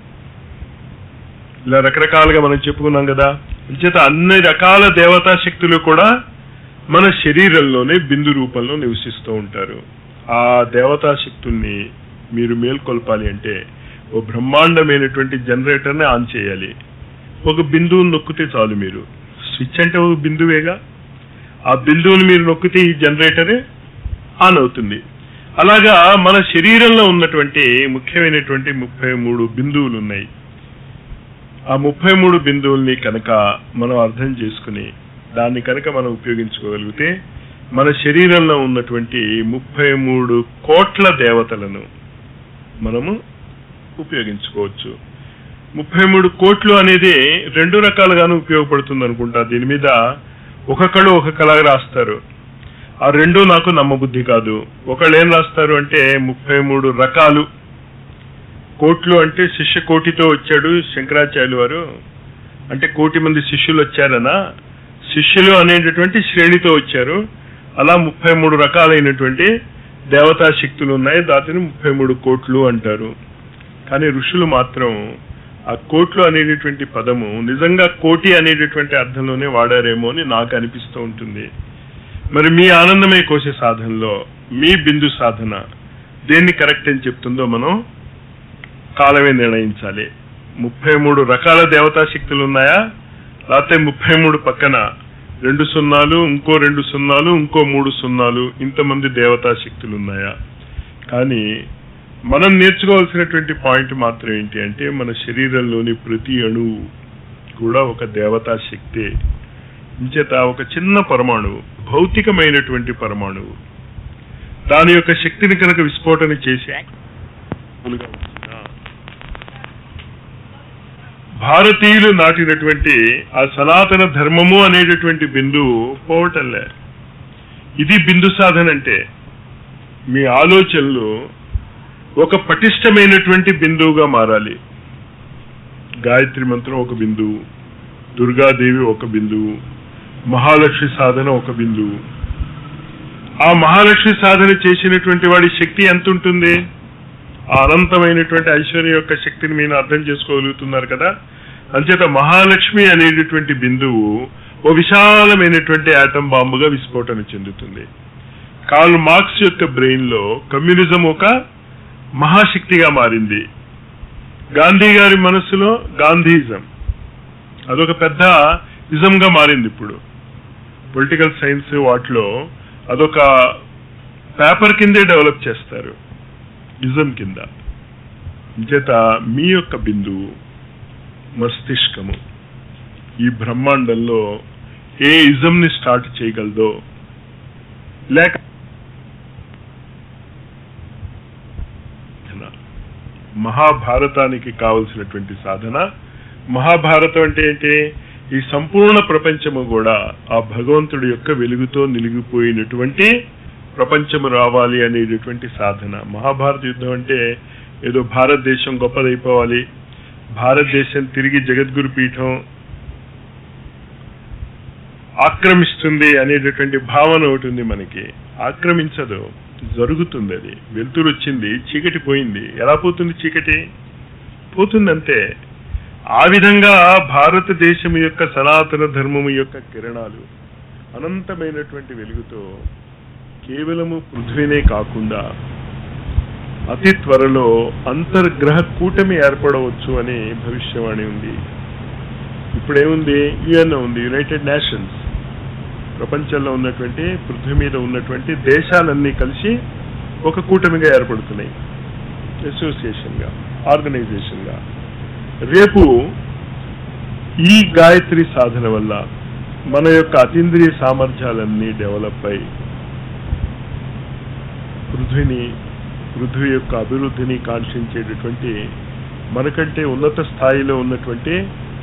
ఇలా రకరకాలుగా మనం చెప్పుకున్నాం కదా అంచేత అన్ని రకాల దేవతా శక్తులు కూడా మన శరీరంలోనే బిందు రూపంలో నివసిస్తూ ఉంటారు ఆ దేవతా శక్తుల్ని మీరు మేల్కొల్పాలి అంటే ఓ బ్రహ్మాండమైనటువంటి జనరేటర్ని ఆన్ చేయాలి ఒక బిందువుని నొక్కితే చాలు మీరు స్విచ్ అంటే ఒక బిందువేగా ఆ బిందువుని మీరు నొక్కితే ఈ జనరేటరే ఆన్ అవుతుంది అలాగా మన శరీరంలో ఉన్నటువంటి ముఖ్యమైనటువంటి ముప్పై మూడు బిందువులు ఉన్నాయి ఆ ముప్పై మూడు బిందువుల్ని కనుక మనం అర్థం చేసుకుని దాన్ని కనుక మనం ఉపయోగించుకోగలిగితే మన శరీరంలో ఉన్నటువంటి ముప్పై మూడు కోట్ల దేవతలను మనము ఉపయోగించుకోవచ్చు ముప్పై మూడు కోట్లు అనేది రెండు రకాలుగాను ఉపయోగపడుతుంది అనుకుంటా దీని మీద ఒక్కొక్కడు ఒక్కొక్కలాగా రాస్తారు ఆ రెండు నాకు నమ్మబుద్ధి కాదు ఒకళ్ళు ఏం రాస్తారు అంటే ముప్పై మూడు రకాలు కోట్లు అంటే శిష్య కోటితో వచ్చాడు శంకరాచార్యులు వారు అంటే కోటి మంది శిష్యులు వచ్చారనా శిష్యులు అనేటటువంటి శ్రేణితో వచ్చారు అలా ముప్పై మూడు రకాలైనటువంటి దేవతా శక్తులు ఉన్నాయి దాటిని ముప్పై మూడు కోట్లు అంటారు కానీ ఋషులు మాత్రం ఆ కోట్లు అనేటటువంటి పదము నిజంగా కోటి అనేటటువంటి అర్థంలోనే వాడారేమో అని నాకు అనిపిస్తూ ఉంటుంది మరి మీ ఆనందమయ కోశ సాధనలో మీ బిందు సాధన దేన్ని కరెక్ట్ అని చెప్తుందో మనం కాలమే నిర్ణయించాలి ముప్పై మూడు రకాల దేవతా శక్తులు ఉన్నాయా లేకపోతే ముప్పై మూడు పక్కన రెండు సున్నాలు ఇంకో రెండు సున్నాలు ఇంకో మూడు సున్నాలు ఇంతమంది దేవతా శక్తులు ఉన్నాయా కానీ మనం నేర్చుకోవాల్సినటువంటి పాయింట్ మాత్రం ఏంటి అంటే మన శరీరంలోని ప్రతి అణువు కూడా ఒక దేవతా శక్తే ఇంచేత ఒక చిన్న పరమాణువు భౌతికమైనటువంటి పరమాణువు దాని యొక్క శక్తిని కనుక విస్ఫోటన చేసి భారతీయులు నాటినటువంటి ఆ సనాతన ధర్మము అనేటటువంటి బిందువు పోవటంలే ఇది బిందు సాధన అంటే మీ ఆలోచనలు ఒక పటిష్టమైనటువంటి బిందువుగా మారాలి గాయత్రి మంత్రం ఒక బిందువు దుర్గాదేవి ఒక బిందువు మహాలక్ష్మి సాధన ఒక బిందువు ఆ మహాలక్ష్మి సాధన చేసినటువంటి వాడి శక్తి ఎంత ఉంటుంది ఆ అనంతమైనటువంటి ఐశ్వర్యం యొక్క శక్తిని మీరు అర్థం చేసుకోగలుగుతున్నారు కదా అంచేత మహాలక్ష్మి అనేటటువంటి బిందువు ఓ విశాలమైనటువంటి ఆటం బాంబుగా విస్ఫోటన చెందుతుంది కార్ల్ మార్క్స్ యొక్క బ్రెయిన్ లో కమ్యూనిజం ఒక మహాశక్తిగా మారింది గాంధీ గారి మనసులో గాంధీజం అదొక పెద్ద ఇజంగా మారింది ఇప్పుడు పొలిటికల్ సైన్స్ వాటిలో అదొక పేపర్ కిందే డెవలప్ చేస్తారు ఇజం కింద చేత మీ యొక్క బిందువు మస్తిష్కము ఈ బ్రహ్మాండంలో ఏ ఇజంని స్టార్ట్ చేయగలదో లేక మహాభారతానికి కావలసినటువంటి సాధన మహాభారతం అంటే ఏంటి ఈ సంపూర్ణ ప్రపంచము కూడా ఆ భగవంతుడి యొక్క వెలుగుతో నిలిగిపోయినటువంటి ప్రపంచము రావాలి అనేటటువంటి సాధన మహాభారత యుద్ధం అంటే ఏదో భారతదేశం గొప్పదైపోవాలి భారతదేశం తిరిగి జగద్గురు పీఠం ఆక్రమిస్తుంది అనేటటువంటి భావన ఒకటి ఉంది మనకి ఆక్రమించదు జరుగుతుంది అది వెలుతురు వచ్చింది చీకటి పోయింది ఎలా పోతుంది చీకటి పోతుంది అంతే ఆ విధంగా భారతదేశం యొక్క సనాతన ధర్మము యొక్క కిరణాలు అనంతమైనటువంటి వెలుగుతో కేవలము పృథ్వీనే కాకుండా అతి త్వరలో అంతర్గ్రహ కూటమి ఏర్పడవచ్చు అని భవిష్యవాణి ఉంది ఇప్పుడేముంది యుఎన్ ఉంది యునైటెడ్ నేషన్స్ ప్రపంచంలో ఉన్నటువంటి పృథ్వీ మీద ఉన్నటువంటి దేశాలన్నీ కలిసి ఒక కూటమిగా ఏర్పడుతున్నాయి అసోసియేషన్గా ఆర్గనైజేషన్గా రేపు ఈ గాయత్రి సాధన వల్ల మన యొక్క అతీంద్రియ సామర్థ్యాలన్నీ డెవలప్ అయి పృథ్వీని పృథ్వీ యొక్క అభివృద్ధిని కాంక్షించేటటువంటి మనకంటే ఉన్నత స్థాయిలో ఉన్నటువంటి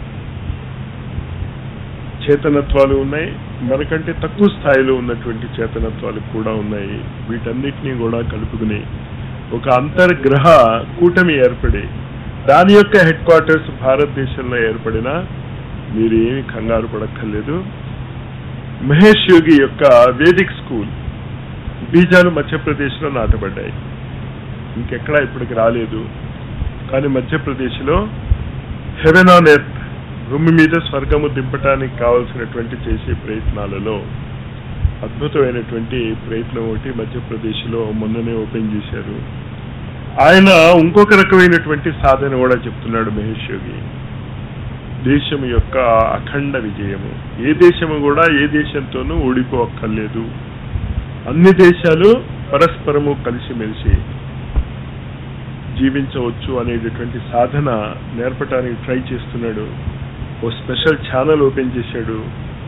చేతనత్వాలు ఉన్నాయి మనకంటే తక్కువ స్థాయిలో ఉన్నటువంటి చేతనత్వాలు కూడా ఉన్నాయి వీటన్నిటినీ కూడా కలుపుకుని ఒక అంతర్గ్రహ కూటమి ఏర్పడి దాని యొక్క హెడ్ క్వార్టర్స్ భారతదేశంలో ఏర్పడినా మీరు ఏమి కంగారు పడక్కర్లేదు మహేష్ యోగి యొక్క వేదిక్ స్కూల్ బీజాలు మధ్యప్రదేశ్లో నాటబడ్డాయి ఇంకెక్కడా ఇప్పటికి రాలేదు కానీ మధ్యప్రదేశ్లో హెవెన్ ఆన్ ఎర్త్ భూమి మీద స్వర్గము దింపటానికి కావలసినటువంటి చేసే ప్రయత్నాలలో అద్భుతమైనటువంటి ప్రయత్నం ఒకటి మధ్యప్రదేశ్లో మొన్ననే ఓపెన్ చేశారు ఆయన ఇంకొక రకమైనటువంటి సాధన కూడా చెప్తున్నాడు మహేష్ యోగి దేశం యొక్క అఖండ విజయము ఏ దేశము కూడా ఏ దేశంతోనూ ఓడిపోక్కర్లేదు అన్ని దేశాలు పరస్పరము కలిసిమెలిసి జీవించవచ్చు అనేటటువంటి సాధన నేర్పడానికి ట్రై చేస్తున్నాడు ఓ స్పెషల్ ఛానల్ ఓపెన్ చేశాడు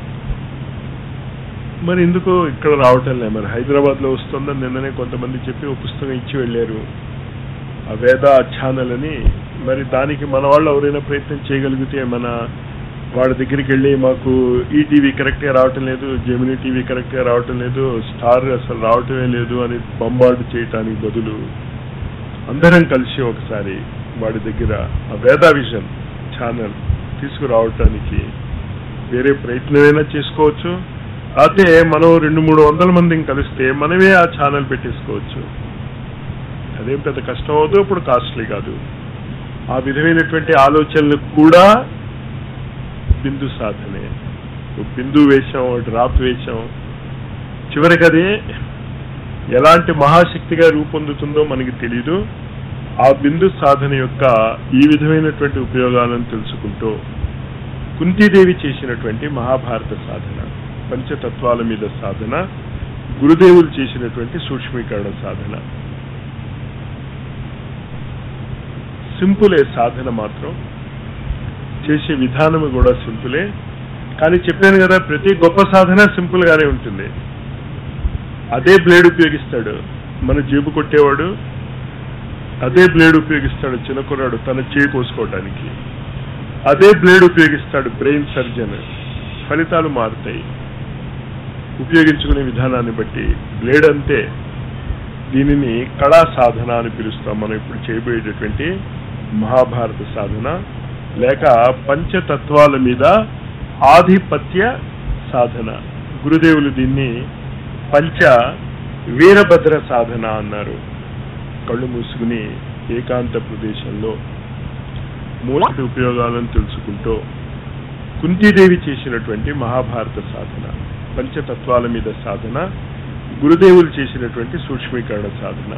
మరి ఎందుకో ఇక్కడ రావటం లే మరి హైదరాబాద్ లో వస్తుందని నిన్ననే కొంతమంది చెప్పి ఓ పుస్తకం ఇచ్చి వెళ్ళారు ఆ వేద ఛానల్ అని మరి దానికి మన వాళ్ళు ఎవరైనా ప్రయత్నం చేయగలిగితే మన వాళ్ళ దగ్గరికి వెళ్ళి మాకు ఈ టీవీ కరెక్ట్గా రావటం లేదు జెమినీ టీవీ కరెక్ట్గా రావటం లేదు స్టార్ అసలు రావటమే లేదు అని బొంబార్డు చేయటానికి బదులు అందరం కలిసి ఒకసారి వాడి దగ్గర ఆ వేదా విజన్ ఛానల్ తీసుకురావటానికి వేరే ప్రయత్నమైనా చేసుకోవచ్చు అయితే మనం రెండు మూడు వందల మందిని కలిస్తే మనమే ఆ ఛానల్ పెట్టేసుకోవచ్చు అదేం పెద్ద కష్టం అవుతుంది ఇప్పుడు కాస్ట్లీ కాదు ఆ విధమైనటువంటి ఆలోచనలు కూడా బిందు సాధనే ఓ బిందు వేషం ఓ డ్రాప్ వేషం చివరికి అది ఎలాంటి మహాశక్తిగా రూపొందుతుందో మనకి తెలీదు ఆ బిందు సాధన యొక్క ఈ విధమైనటువంటి ఉపయోగాలను తెలుసుకుంటూ కుంతీదేవి చేసినటువంటి మహాభారత సాధన పంచతత్వాల మీద సాధన గురుదేవులు చేసినటువంటి సూక్ష్మీకరణ సాధన సింపులే సాధన మాత్రం చేసే విధానం కూడా సింపులే కానీ చెప్పాను కదా ప్రతి గొప్ప సాధన సింపుల్ గానే ఉంటుంది అదే బ్లేడ్ ఉపయోగిస్తాడు మన జేబు కొట్టేవాడు అదే బ్లేడ్ ఉపయోగిస్తాడు చిన్న కుర్రాడు తన చేయి కోసుకోవడానికి అదే బ్లేడ్ ఉపయోగిస్తాడు బ్రెయిన్ సర్జన్ ఫలితాలు మారుతాయి ఉపయోగించుకునే విధానాన్ని బట్టి బ్లేడ్ అంతే దీనిని కళా సాధన అని పిలుస్తాం మనం ఇప్పుడు చేయబోయేటటువంటి మహాభారత సాధన లేక పంచతత్వాల మీద ఆధిపత్య సాధన గురుదేవులు దీన్ని పంచ వీరభద్ర సాధన అన్నారు కళ్ళు మూసుకుని ఏకాంత ప్రదేశంలో మూలటి ఉపయోగాలను తెలుసుకుంటూ కుంతీదేవి చేసినటువంటి మహాభారత సాధన పంచతత్వాల మీద సాధన గురుదేవులు చేసినటువంటి సూక్ష్మీకరణ సాధన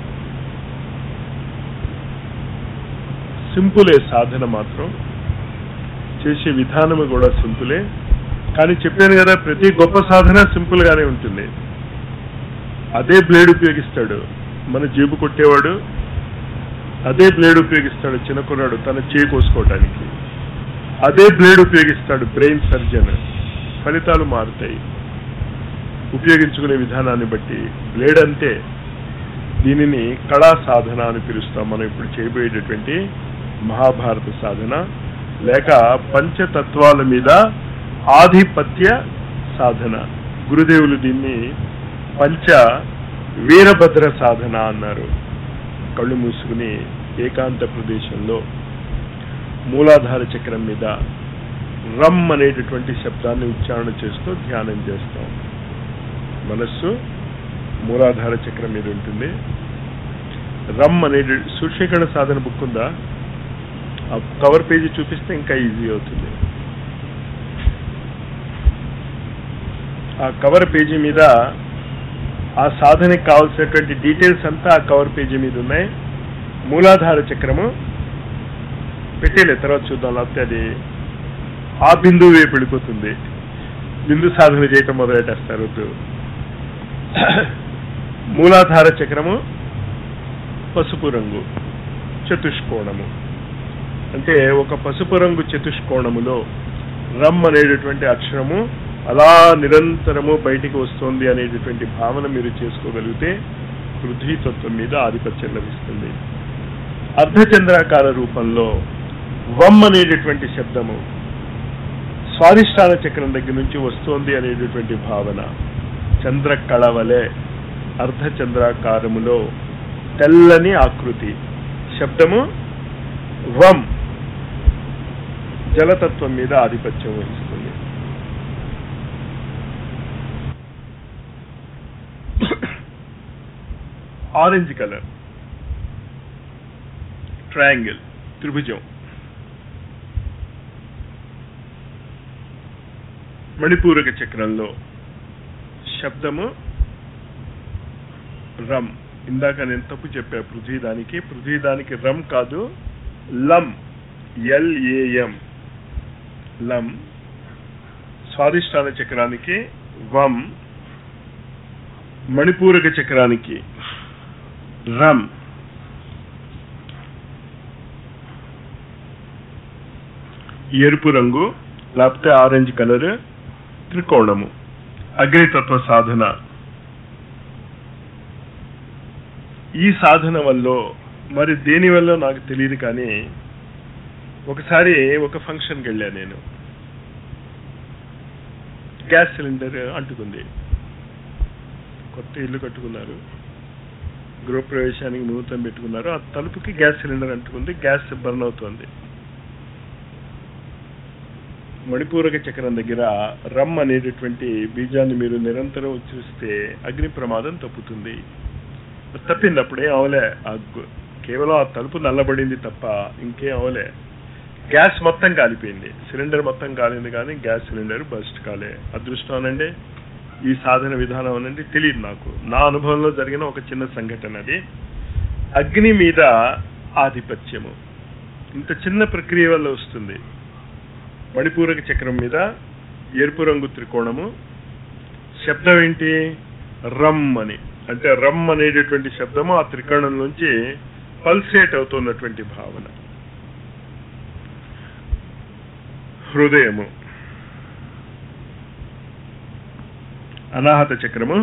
సింపులే సాధన మాత్రం చేసే విధానము కూడా సింపులే కానీ చెప్పాను కదా ప్రతి గొప్ప సాధన సింపుల్ గానే ఉంటుంది అదే బ్లేడ్ ఉపయోగిస్తాడు మన జేబు కొట్టేవాడు అదే బ్లేడ్ ఉపయోగిస్తాడు చిన్న కుర్రాడు తన చేయి కోసుకోవటానికి అదే బ్లేడ్ ఉపయోగిస్తాడు బ్రెయిన్ సర్జన్ ఫలితాలు మారుతాయి ఉపయోగించుకునే విధానాన్ని బట్టి బ్లేడ్ అంతే దీనిని కళా సాధన అని పిలుస్తాం మనం ఇప్పుడు చేయబోయేటటువంటి మహాభారత సాధన లేక పంచతత్వాల మీద ఆధిపత్య సాధన గురుదేవులు దీన్ని పంచ వీరభద్ర సాధన అన్నారు కళ్ళు మూసుకుని ఏకాంత ప్రదేశంలో మూలాధార చక్రం మీద రమ్ అనేటటువంటి శబ్దాన్ని ఉచ్చారణ చేస్తూ ధ్యానం చేస్తాం మనస్సు మూలాధార చక్రం మీద ఉంటుంది రమ్ అనే సూక్ష్మీకరణ సాధన బుక్ ఉందా ఆ కవర్ పేజీ చూపిస్తే ఇంకా ఈజీ అవుతుంది ఆ కవర్ పేజీ మీద ఆ సాధనకి కావాల్సినటువంటి డీటెయిల్స్ అంతా ఆ కవర్ పేజీ మీద ఉన్నాయి మూలాధార చక్రము పెట్టేలే తర్వాత చూద్దాం లేకపోతే అది ఆ బిందువు వైపు వెళ్ళిపోతుంది బిందు సాధన చేయటం మొదలెట్టేస్తారు వద్దు. మూలాధార చక్రము పసుపు రంగు చతుష్కోణము అంటే ఒక పసుపు రంగు చతుష్కోణములో రమ్ అనేటటువంటి అక్షరము అలా నిరంతరము బయటికి వస్తోంది అనేటటువంటి భావన మీరు చేసుకోగలిగితే పృథ్వీతత్వం మీద ఆధిపత్యం లభిస్తుంది అర్ధచంద్రాకార రూపంలో వమ్ అనేటటువంటి శబ్దము స్వాధిష్టాన చక్రం దగ్గర నుంచి వస్తోంది అనేటటువంటి భావన చంద్ర కళ వలె అర్ధచంద్రాకారములో తెల్లని ఆకృతి శబ్దము వం జలతత్వం మీద ఆధిపత్యం వహిస్తుంది ఆరెంజ్ కలర్ ట్రయాంగిల్ త్రిభుజం మణిపూరక చక్రంలో శబ్దము రమ్ ఇందాక నేను తప్పు చెప్పా పృథ్వీ దానికి పృథ్వీ దానికి రమ్ కాదు లం ఎల్ఏఎం లం స్వాదిష్టాన చక్రానికి వం మణిపూరక చక్రానికి రమ్ ఎరుపు రంగు లేకపోతే ఆరెంజ్ కలర్ త్రికోణము అగ్నితత్వ సాధన ఈ సాధన వల్ల మరి దేని వల్ల నాకు తెలియదు కానీ ఒకసారి ఒక ఫంక్షన్కి వెళ్ళా నేను గ్యాస్ సిలిండర్ అంటుకుంది కొత్త ఇల్లు కట్టుకున్నారు గృహప్రవేశానికి ముహూర్తం పెట్టుకున్నారు ఆ తలుపుకి గ్యాస్ సిలిండర్ అంటుకుంది గ్యాస్ బర్న్ అవుతోంది మణిపూరక చక్రం దగ్గర రమ్ అనేటటువంటి బీజాన్ని మీరు నిరంతరం ఉచ్చరిస్తే అగ్ని ప్రమాదం తప్పుతుంది తప్పింది అప్పుడే అవలే ఆ గు- కేవలం ఆ తలుపు నల్లబడింది తప్ప ఇంకేం అవలే గ్యాస్ మొత్తం కాలిపోయింది సిలిండర్ మొత్తం కాలింది కానీ గ్యాస్ సిలిండర్ బస్ట్ కాలే అదృష్టం అనండి ఈ సాధన విధానం అనండి తెలియదు నాకు నా అనుభవంలో జరిగిన ఒక చిన్న సంఘటన అది అగ్ని మీద ఆధిపత్యము ఇంత చిన్న ప్రక్రియ వల్ల వస్తుంది మణిపూరక చక్రం మీద ఎరుపు రంగు త్రికోణము శబ్దం ఏంటి రమ్ అని అంటే రమ్ అనేటటువంటి శబ్దము ఆ త్రికోణం నుంచి పల్సేట్ అవుతున్నటువంటి భావన హృదయము అనాహత చక్రము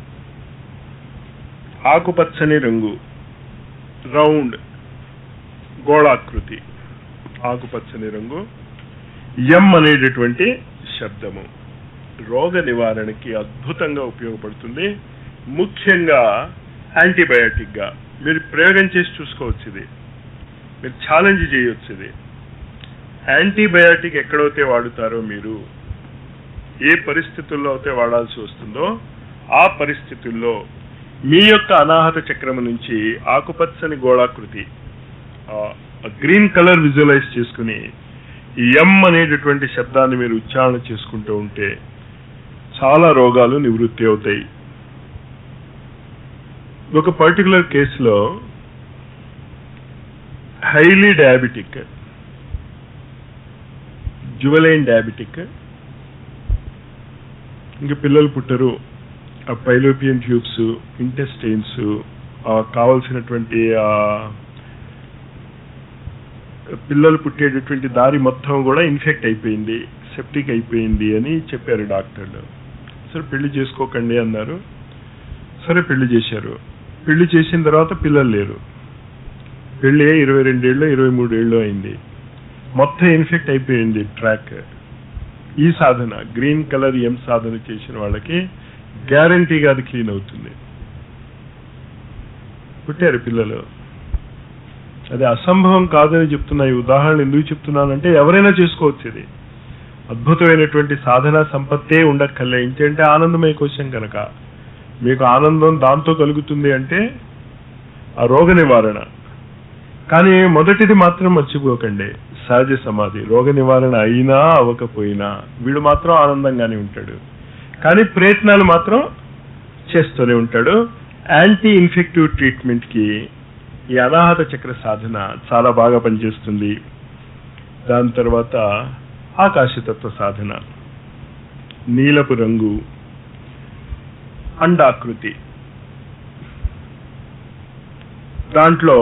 ఆకుపచ్చని రంగు రౌండ్ గోళాకృతి ఆకుపచ్చని రంగు ఎం అనేటటువంటి శబ్దము రోగ నివారణకి అద్భుతంగా ఉపయోగపడుతుంది ముఖ్యంగా యాంటీబయాటిక్ గా మీరు ప్రయోగం చేసి చూసుకోవచ్చు ఇది మీరు ఛాలెంజ్ చేయొచ్చు ఇది యాంటీబయాటిక్ ఎక్కడైతే వాడుతారో మీరు ఏ పరిస్థితుల్లో అయితే వాడాల్సి వస్తుందో ఆ పరిస్థితుల్లో మీ యొక్క అనాహత చక్రము నుంచి ఆకుపచ్చని గోళాకృతి గ్రీన్ కలర్ విజువలైజ్ చేసుకుని ఎం అనేటటువంటి శబ్దాన్ని మీరు ఉచ్చారణ చేసుకుంటూ ఉంటే చాలా రోగాలు నివృత్తి అవుతాయి ఒక పర్టికులర్ కేసులో హైలీ డయాబెటిక్ జువలైన్ డయాబెటిక్ ఇంకా పిల్లలు పుట్టరు ఆ పైలోపియన్ ట్యూబ్స్ ఇంటెస్టైన్స్ కావాల్సినటువంటి పిల్లలు పుట్టేటటువంటి దారి మొత్తం కూడా ఇన్ఫెక్ట్ అయిపోయింది సెప్టిక్ అయిపోయింది అని చెప్పారు డాక్టర్లు సరే పెళ్లి చేసుకోకండి అన్నారు సరే పెళ్లి చేశారు పెళ్లి చేసిన తర్వాత పిల్లలు లేరు పెళ్లి ఇరవై రెండేళ్ళు ఇరవై మూడేళ్ళు అయింది మొత్తం ఇన్ఫెక్ట్ అయిపోయింది ట్రాక్ ఈ సాధన గ్రీన్ కలర్ ఎం సాధన చేసిన వాళ్ళకి గ్యారంటీగా అది క్లీన్ అవుతుంది పుట్టారు పిల్లలు అది అసంభవం కాదని చెప్తున్నా ఈ ఉదాహరణ ఎందుకు చెప్తున్నానంటే ఎవరైనా చేసుకోవచ్చు ఇది అద్భుతమైనటువంటి సాధన సంపత్తే ఉండక్కర్లే ఏంటంటే ఆనందమయ కోశం కనుక మీకు ఆనందం దాంతో కలుగుతుంది అంటే ఆ రోగ నివారణ కానీ మొదటిది మాత్రం మర్చిపోకండి సహజ సమాధి రోగ నివారణ అయినా అవ్వకపోయినా వీడు మాత్రం ఆనందంగానే ఉంటాడు కానీ ప్రయత్నాలు మాత్రం చేస్తూనే ఉంటాడు యాంటీ ఇన్ఫెక్టివ్ ట్రీట్మెంట్ కి ఈ అనాహత చక్ర సాధన చాలా బాగా పనిచేస్తుంది దాని తర్వాత ఆకాశతత్వ సాధన నీలపు రంగు అండాకృతి దాంట్లో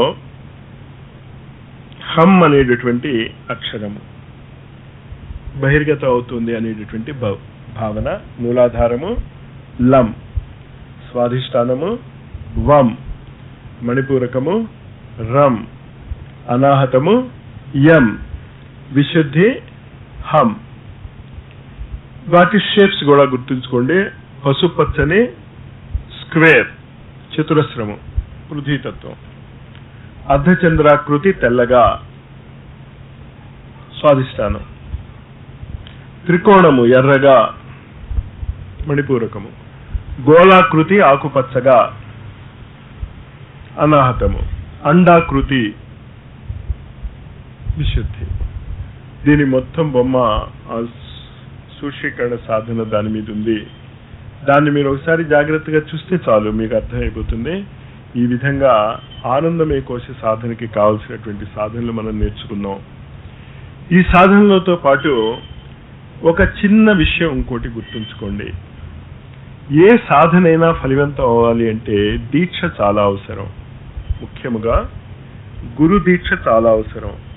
హమ్ అనేటటువంటి అక్షరము బహిర్గతం అవుతుంది అనేటటువంటి భవ భావన మూలాధారము లం స్వాధిష్టానము వం మణిపూరకము రం అనాహతము యం విశుద్ధి హమ్ వాటి షేప్స్ కూడా గుర్తుంచుకోండి పసుపచ్చని స్క్వేర్ చతురస్రము పృథ్వీతత్వం అర్ధచంద్రాకృతి తెల్లగా స్వాధిష్టానం త్రికోణము ఎర్రగా మణిపూరకము గోళాకృతి ఆకుపచ్చగా అనాహతము అండాకృతి విశుద్ధి దీని మొత్తం బొమ్మ ఆ సూక్షీకరణ సాధన దాని మీద ఉంది దాన్ని మీరు ఒకసారి జాగ్రత్తగా చూస్తే చాలు మీకు అర్థమైపోతుంది ఈ విధంగా ఆనందమే కోశ సాధనకి కావలసినటువంటి సాధనలు మనం నేర్చుకున్నాం ఈ సాధనలతో పాటు ఒక చిన్న విషయం ఇంకోటి గుర్తుంచుకోండి ఏ సాధనైనా ఫలివంతం అవ్వాలి అంటే దీక్ష చాలా అవసరం ముఖ్యముగా గురు దీక్ష చాలా అవసరం